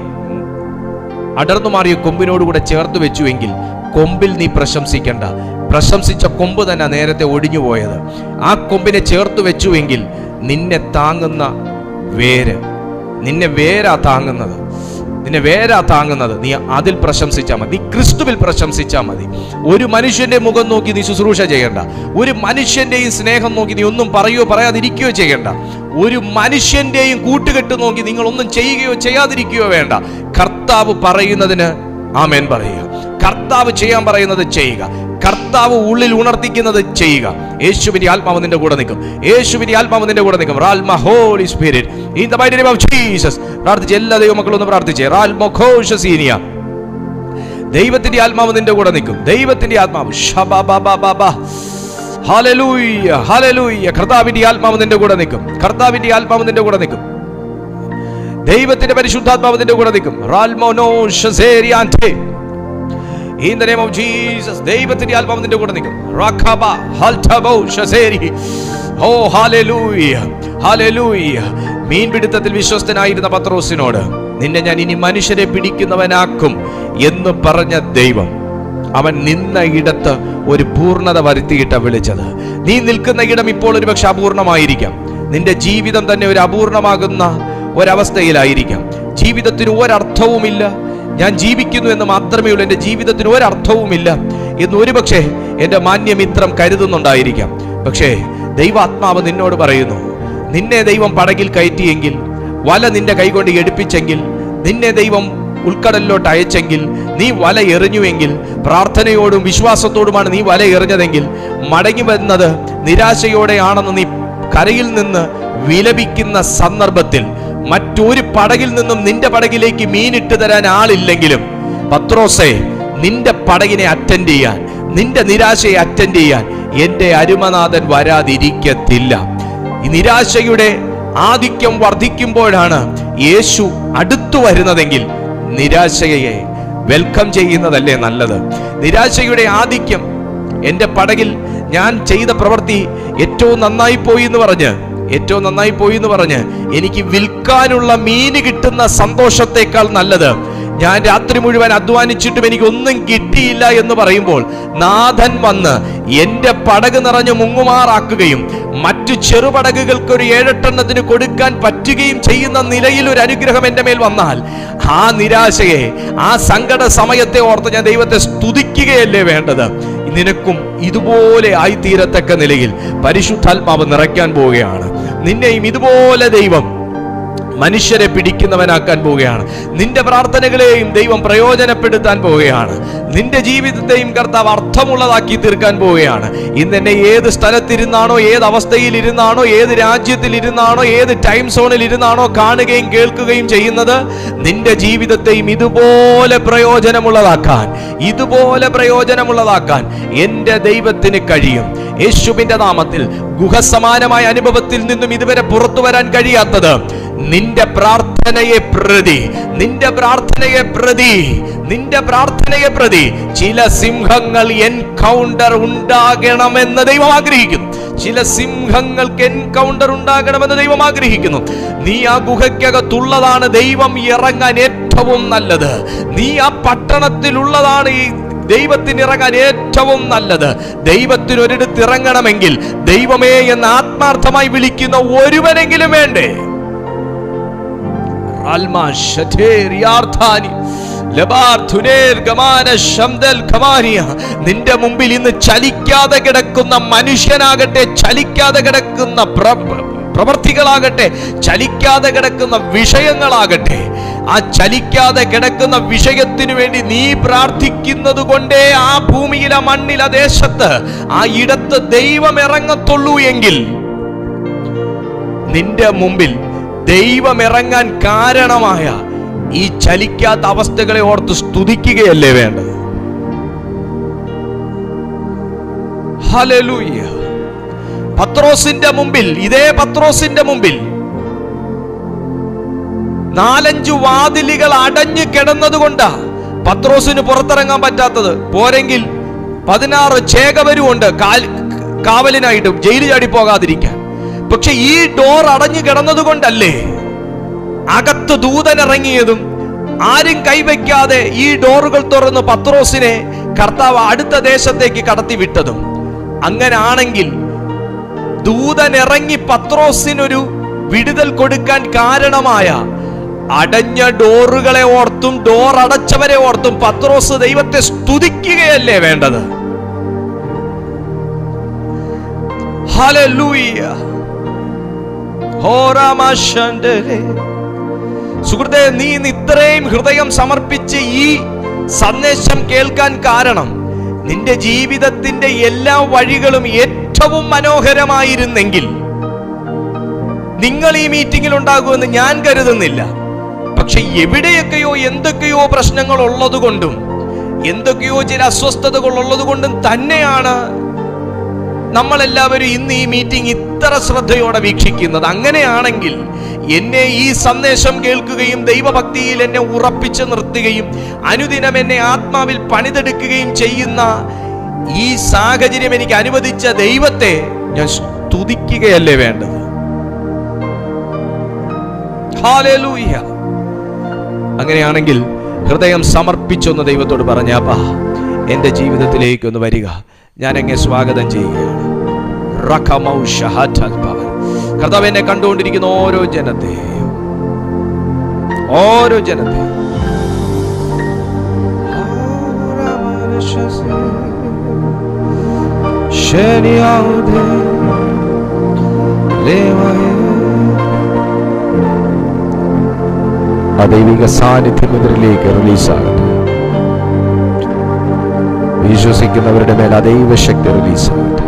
അടർന്നു മാറിയ കൊമ്പിനോടുകൂടെ ചേർത്ത് വെച്ചുവെങ്കിൽ കൊമ്പിൽ നീ പ്രശംസിക്കണ്ട പ്രശംസിച്ച കൊമ്പ് തന്നെ നേരത്തെ ഒടിഞ്ഞു പോയത് ആ കൊമ്പിനെ ചേർത്ത് വെച്ചുവെങ്കിൽ നിന്നെ താങ്ങുന്ന വേര് നിന്നെ വേരാ താങ്ങുന്നത് നിന്നെ വേരാ താങ്ങുന്നത് നീ അതിൽ പ്രശംസിച്ചാൽ മതി നീ ക്രിസ്തുവിൽ പ്രശംസിച്ചാൽ മതി ഒരു മനുഷ്യന്റെ മുഖം നോക്കി നീ ശുശ്രൂഷ ചെയ്യണ്ട ഒരു മനുഷ്യന്റെയും സ്നേഹം നോക്കി നീ ഒന്നും പറയുകയോ പറയാതിരിക്കുകയോ ചെയ്യണ്ട ഒരു മനുഷ്യന്റെയും കൂട്ടുകെട്ട് നോക്കി നിങ്ങൾ ഒന്നും ചെയ്യുകയോ ചെയ്യാതിരിക്കുകയോ വേണ്ട കർത്താവ് പറയുന്നതിന് ആമേൻ പറയുക കർത്താവ് ചെയ്യാൻ പറയുന്നത് ചെയ്യുക കർത്താവ് ഉള്ളിൽ ഉണർത്തിക്കുന്നത് ചെയ്യുക യേശുവിന്റെ ആത്മാവ് നിന്റെ കൂടെ നിൽക്കും യേശുവിന്റെ ആത്മാവ് നിന്റെ കൂടെ നിൽക്കും റാൽമ holy spirit in the mighty name of Jesus പ്രാർത്ഥിച്ച് എല്ലാ ദൈവമക്കളും ഒന്ന് പ്രാർത്ഥിച്ചേ റാൽമ ഘോഷസീനിയ ദൈവത്തിന്റെ ആത്മാവ് നിന്റെ കൂടെ നിൽക്കും ദൈവത്തിന്റെ ആത്മാവ് ഷബബബബബ. ഹല്ലേലൂയ ഹല്ലേലൂയ കർത്താവിന്റെ ആത്മാവ് നിന്റെ കൂടെ നിൽക്കും കർത്താവിന്റെ ആത്മാവ് നിന്റെ കൂടെ നിൽക്കും ദൈവത്തിന്റെ പരിശുദ്ധാത്മാവ് നിന്റെ കൂടെ നിൽക്കും റാൽമോനോ ഷസേരിയാൻറ്റേ In the name of Jesus, ദൈവത്തിന്റെ ആത്മാവ് നിന്റെ കൂടെ നിൽക്കും റഖബ ഹൽതബോ ഷസേരി ഓ ഹാലലൂയ ഹാലലൂയ മീൻപിടുത്തത്തിൽ വിശ്വസ്തനായിരുന്ന പത്രോസിനോട് നിന്നെ ഞാൻ ഇനി മനുഷ്യരെ പിടിക്കുന്നവനാക്കും എന്ന് പറഞ്ഞ ദൈവം അവൻ നിന്ന ഇടത്ത് ഒരു പൂർണ്ണത വരുത്തിയിട്ട വിളിച്ചത് നീ നിൽക്കുന്ന ഇടം ഇപ്പോൾ ഒരു പക്ഷെ അപൂർണമായിരിക്കാം നിന്റെ ജീവിതം തന്നെ ഒരു അപൂർണമാകുന്ന ഒരവസ്ഥയിലായിരിക്കാം ജീവിതത്തിന് ഒരർത്ഥവുമില്ല ഞാൻ ജീവിക്കുന്നു എന്ന് മാത്രമേ ഉള്ളൂ എൻ്റെ ജീവിതത്തിന് ഒരർത്ഥവുമില്ല എന്ന് ഒരുപക്ഷെ എൻ്റെ മാന്യമിത്രം കരുതുന്നുണ്ടായിരിക്കാം പക്ഷേ ദൈവാത്മാവ് നിന്നോട് പറയുന്നു നിന്നെ ദൈവം പടകിൽ കയറ്റിയെങ്കിൽ വല നിന്റെ കൈകൊണ്ട് എടുപ്പിച്ചെങ്കിൽ നിന്നെ ദൈവം ഉൾക്കടലിലോട്ട് അയച്ചെങ്കിൽ നീ വല എറിഞ്ഞുവെങ്കിൽ പ്രാർത്ഥനയോടും വിശ്വാസത്തോടുമാണ് നീ വല എറിഞ്ഞതെങ്കിൽ മടങ്ങി വരുന്നത് നിരാശയോടെയാണെന്ന് നീ കരയിൽ നിന്ന് വിലപിക്കുന്ന സന്ദർഭത്തിൽ മറ്റൊരു പടകിൽ നിന്നും നിന്റെ പടകിലേക്ക് മീനിട്ട് തരാൻ ആളില്ലെങ്കിലും പത്രോസെ നിന്റെ പടകിനെ അറ്റൻഡ് ചെയ്യാൻ നിന്റെ നിരാശയെ അറ്റൻഡ് ചെയ്യാൻ എന്റെ അരുമനാഥൻ വരാതിരിക്കത്തില്ല ഈ നിരാശയുടെ ആധിക്യം വർദ്ധിക്കുമ്പോഴാണ് യേശു അടുത്തു വരുന്നതെങ്കിൽ നിരാശയെ വെൽക്കം ചെയ്യുന്നതല്ലേ നല്ലത് നിരാശയുടെ ആധിക്യം എൻ്റെ പടകിൽ ഞാൻ ചെയ്ത പ്രവൃത്തി ഏറ്റവും നന്നായി പോയി എന്ന് പറഞ്ഞ് ഏറ്റവും നന്നായി പോയി എന്ന് പറഞ്ഞ് എനിക്ക് വിൽക്കാനുള്ള മീന് കിട്ടുന്ന സന്തോഷത്തെക്കാൾ നല്ലത് ഞാൻ രാത്രി മുഴുവൻ അധ്വാനിച്ചിട്ടും എനിക്ക് ഒന്നും കിട്ടിയില്ല എന്ന് പറയുമ്പോൾ നാഥൻ വന്ന് എൻ്റെ പടക് നിറഞ്ഞു മുങ്ങുമാറാക്കുകയും മറ്റു ചെറുപടകുകൾക്ക് ഒരു ഏഴെട്ടെണ്ണത്തിന് കൊടുക്കാൻ പറ്റുകയും ചെയ്യുന്ന നിലയിൽ ഒരു അനുഗ്രഹം എൻ്റെ മേൽ വന്നാൽ ആ നിരാശയെ ആ സങ്കട സമയത്തെ ഓർത്ത് ഞാൻ ദൈവത്തെ സ്തുതിക്കുകയല്ലേ വേണ്ടത് നിനക്കും ഇതുപോലെ ആയിത്തീരത്തക്ക നിലയിൽ പരിശുദ്ധാത്മാവ് നിറയ്ക്കാൻ പോവുകയാണ് നിന്നെയും ഇതുപോലെ ദൈവം മനുഷ്യരെ പിടിക്കുന്നവനാക്കാൻ പോവുകയാണ് നിന്റെ പ്രാർത്ഥനകളെയും ദൈവം പ്രയോജനപ്പെടുത്താൻ പോവുകയാണ് നിന്റെ ജീവിതത്തെയും കർത്താവ് അർത്ഥമുള്ളതാക്കി തീർക്കാൻ പോവുകയാണ് ഇന്ന് എന്നെ ഏത് സ്ഥലത്തിരുന്നാണോ ഏത് അവസ്ഥയിൽ ഇരുന്നാണോ ഏത് രാജ്യത്തിൽ ഇരുന്നാണോ ഏത് ടൈം സോണിൽ ഇരുന്നാണോ കാണുകയും കേൾക്കുകയും ചെയ്യുന്നത് നിന്റെ ജീവിതത്തെയും ഇതുപോലെ പ്രയോജനമുള്ളതാക്കാൻ ഇതുപോലെ പ്രയോജനമുള്ളതാക്കാൻ എൻ്റെ ദൈവത്തിന് കഴിയും യേശുവിന്റെ നാമത്തിൽ ഗുഹസമാനമായ അനുഭവത്തിൽ നിന്നും ഇതുവരെ പുറത്തു വരാൻ കഴിയാത്തത് നിന്റെ പ്രാർത്ഥനയെ പ്രതി നിന്റെ പ്രാർത്ഥനയെ പ്രതി നിന്റെ പ്രാർത്ഥനയെ പ്രതി ചില സിംഹങ്ങൾ എൻകൗണ്ടർ ഉണ്ടാകണമെന്ന് ദൈവം ആഗ്രഹിക്കുന്നു ചില സിംഹങ്ങൾക്ക് എൻകൗണ്ടർ ഉണ്ടാകണമെന്ന് ദൈവം ആഗ്രഹിക്കുന്നു നീ ആ ഗുഹയ്ക്കകത്തുള്ളതാണ് ദൈവം ഇറങ്ങാൻ ഏറ്റവും നല്ലത് നീ ആ പട്ടണത്തിലുള്ളതാണ് ഈ ദൈവത്തിന് ഇറങ്ങാൻ ഏറ്റവും നല്ലത് ദൈവത്തിന് ഒരിടത്ത് ഇറങ്ങണമെങ്കിൽ ദൈവമേ എന്ന് ആത്മാർത്ഥമായി വിളിക്കുന്ന ഒരുവനെങ്കിലും വേണ്ടേ ആൽമാ ശഥേരിയാർത്ഥാനി ലബാർ ധുനേർ ഗമാന ശംദൽ ഖമാനിയ. നിന്റെ മുമ്പിൽ ഇന്ന് ചലിക്കാതെ കിടക്കുന്ന മനുഷ്യനാകട്ടെ ചലിക്കാതെ കിടക്കുന്ന പ്ര- പ്രവർത്തികളാകട്ടെ ചലിക്കാതെ കിടക്കുന്ന വിഷയങ്ങളാകട്ടെ ആ ചലിക്കാതെ കിടക്കുന്ന വിഷയത്തിനു വേണ്ടി നീ പ്രാർത്ഥിക്കുന്നത് കൊണ്ടേ ആ ഭൂമിയിൽ ആ മണ്ണിൽ ആ ദേശത്ത് ആ ഇടത്ത് ദൈവം ഇറങ്ങത്തുള്ളൂ എങ്കിൽ നിന്റെ മുമ്പിൽ ദൈവം ഇറങ്ങാൻ കാരണമായ ഈ ചലിക്കാത്ത അവസ്ഥകളെ ഓർത്ത് സ്തുതിക്കുകയല്ലേ വേണ്ടത് ഹല്ലേലൂയ പത്രോസിന്റെ മുമ്പിൽ ഇതേ പത്രോസിന്റെ മുമ്പിൽ നാലഞ്ചു വാതിലുകൾ അടഞ്ഞു കിടന്നതുകൊണ്ടാ പത്രോസിന് പുറത്തിറങ്ങാൻ പറ്റാത്തത് പോരെങ്കിൽ പതിനാറ് ചേകവരുമുണ്ട് കാൽ കാവലിനായിട്ടും ജയിലിൽ ചാടി പോകാതിരിക്കാൻ പക്ഷെ ഈ ഡോർ അടഞ്ഞു കിടന്നത് കൊണ്ടല്ലേ അകത്ത് ദൂതൻ ഇറങ്ങിയതും ആരും കൈവയ്ക്കാതെ ഈ ഡോറുകൾ തുറന്ന് പത്രോസിനെ കർത്താവ് അടുത്ത ദേശത്തേക്ക് കടത്തി വിട്ടതും അങ്ങനെ ആണെങ്കിൽ ദൂതൻ ഇറങ്ങി പത്രോസിനൊരു വിടുതൽ കൊടുക്കാൻ കാരണമായ അടഞ്ഞ ഡോറുകളെ ഓർത്തും ഡോർ അടച്ചവരെ ഓർത്തും പത്രോസ് ദൈവത്തെ സ്തുതിക്കുകയല്ലേ വേണ്ടത് ഹല്ലേലൂയ ഹോറാമാശാന്തരേ. സുഹൃത്തെ നീ ഇന്ന് ഇത്രയും ഹൃദയം സമർപ്പിച്ച് ഈ സന്ദേശം കേൾക്കാൻ കാരണം നിന്റെ ജീവിതത്തിന്റെ എല്ലാ വഴികളും ഏറ്റവും മനോഹരമായിരുന്നെങ്കിൽ നിങ്ങൾ ഈ മീറ്റിംഗിൽ ഉണ്ടാകുമെന്ന് ഞാൻ കരുതുന്നില്ല പക്ഷെ എവിടെയൊക്കെയോ എന്തൊക്കെയോ പ്രശ്നങ്ങൾ ഉള്ളതുകൊണ്ടും എന്തൊക്കെയോ ചില അസ്വസ്ഥതകൾ ഉള്ളതുകൊണ്ടും തന്നെയാണ് നമ്മളെല്ലാവരും ഇന്ന് ഈ മീറ്റിംഗ് ഇത്ര ശ്രദ്ധയോടെ വീക്ഷിക്കുന്നത് അങ്ങനെയാണെങ്കിൽ എന്നെ ഈ സന്ദേശം കേൾക്കുകയും ദൈവഭക്തിയിൽ എന്നെ ഉറപ്പിച്ചു നിർത്തുകയും അനുദിനം എന്നെ ആത്മാവിൽ പണിതെടുക്കുകയും ചെയ്യുന്ന ഈ സാഹചര്യം എനിക്ക് അനുവദിച്ച ദൈവത്തെ ഞാൻ സ്തുതിക്കുകയല്ലേ വേണ്ടത് ഹാലേലൂയ അങ്ങനെയാണെങ്കിൽ ഹൃദയം സമർപ്പിച്ചൊന്ന് ദൈവത്തോട് പറഞ്ഞാപ്പാ എൻ്റെ ജീവിതത്തിലേക്ക് ഒന്ന് വരിക ഞാൻ എന്നെ സ്വാഗതം ചെയ്യുകയാണ് റഖമൗ ഷഹദൽ പവൻ. കർത്താവ് എന്നെ കണ്ടുകൊണ്ടിരിക്കുന്ന ഓരോ ജനത്തെ ഓരോ ജനത്തെ ശനിയാവുതേ ലേവായേ ആ ദൈവിക സാന്നിധ്യം ഇവരിലേക്ക് റിലീസാകട്ടെ വിശ്വസിക്കുന്നവരുടെ മേൽ ആ ദൈവശക്തി റിലീസാകട്ടെ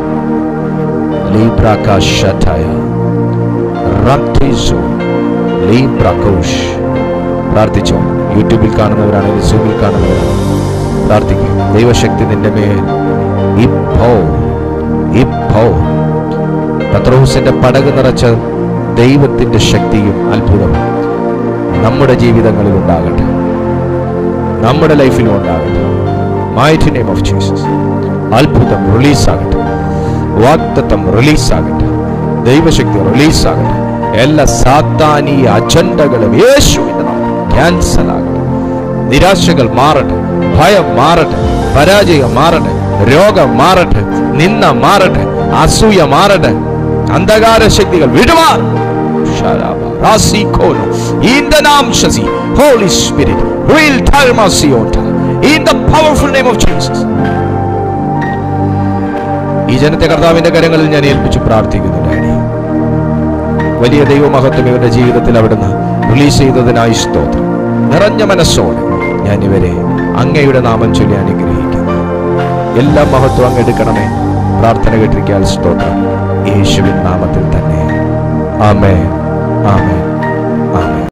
ലീബ്രാകാശായ റംത്രിസോ ലീബ്രാകോഷ് പ്രാർത്ഥിച്ചോ യൂട്യൂബിൽ കാണുന്നവരാണെങ്കിൽ സൂമിൽ കാണുന്നവരാണ് പ്രാർത്ഥിക്കും ദൈവശക്തി നിന്റെ മേൽ ഇപ്പോ ഇപ്പോ പത്രോസിന്റെ പടക് നിറച്ച ദൈവത്തിന്റെ ശക്തിയും അത്ഭുതവും നമ്മുടെ ജീവിതങ്ങളിൽ ഉണ്ടാകട്ടെ നമ്മുടെ ലൈഫിലും ഉണ്ടാകട്ടെ മൈറ്റി നെയിം ഓഫ് ജീസസ് അത്ഭുതം റിലീസാകട്ടെ വാഗ്ദത്തം റിലീസാകട്ടെ ദൈവശക്തി റിലീസാകട്ടെ എല്ലാ സാത്താനീയ അജണ്ടകളും യേശുവിന്റെ ക്യാൻസൽ ആകട്ടെ നിരാശകൾ മാറട്ടെ ഭയം മാറട്ടെ പരാജയം മാറട്ടെ രോഗം മാറട്ടെ നിന്ന മാറട്ടെ അസൂയ മാറട്ടെ അന്ധകാര ശക്തികൾ വിടുമാർ Sharaba, Rasikolo, in the name of Jesus, Holy Spirit, real Talmasiota, in the powerful name of Jesus. ഈ ജനത്തെ കർത്താവിന്റെ കരങ്ങളിൽ ഞാൻ ഏൽപ്പിച്ച് പ്രാർത്ഥിക്കുന്നു ഡാഡി വലിയ ദൈവമഹത്വം ഇവരുടെ ജീവിതത്തിൽ അവിടുന്ന് റിലീസ് ചെയ്തതിനായി സ്തോത്രം നിറഞ്ഞ മനസ്സോടെ ഞാൻ ഇവരെ അങ്ങയുടെ നാമം ചൊല്ലി അനുഗ്രഹിക്കുന്നു എല്ലാ മഹത്വം അങ്ങ് എടുക്കണമേ പ്രാർത്ഥന കേട്ടിരിക്കാൻ സ്തോത്രം യേശുവിൻ നാമത്തിൽ തന്നെ ആമേ ആമേ ആമേ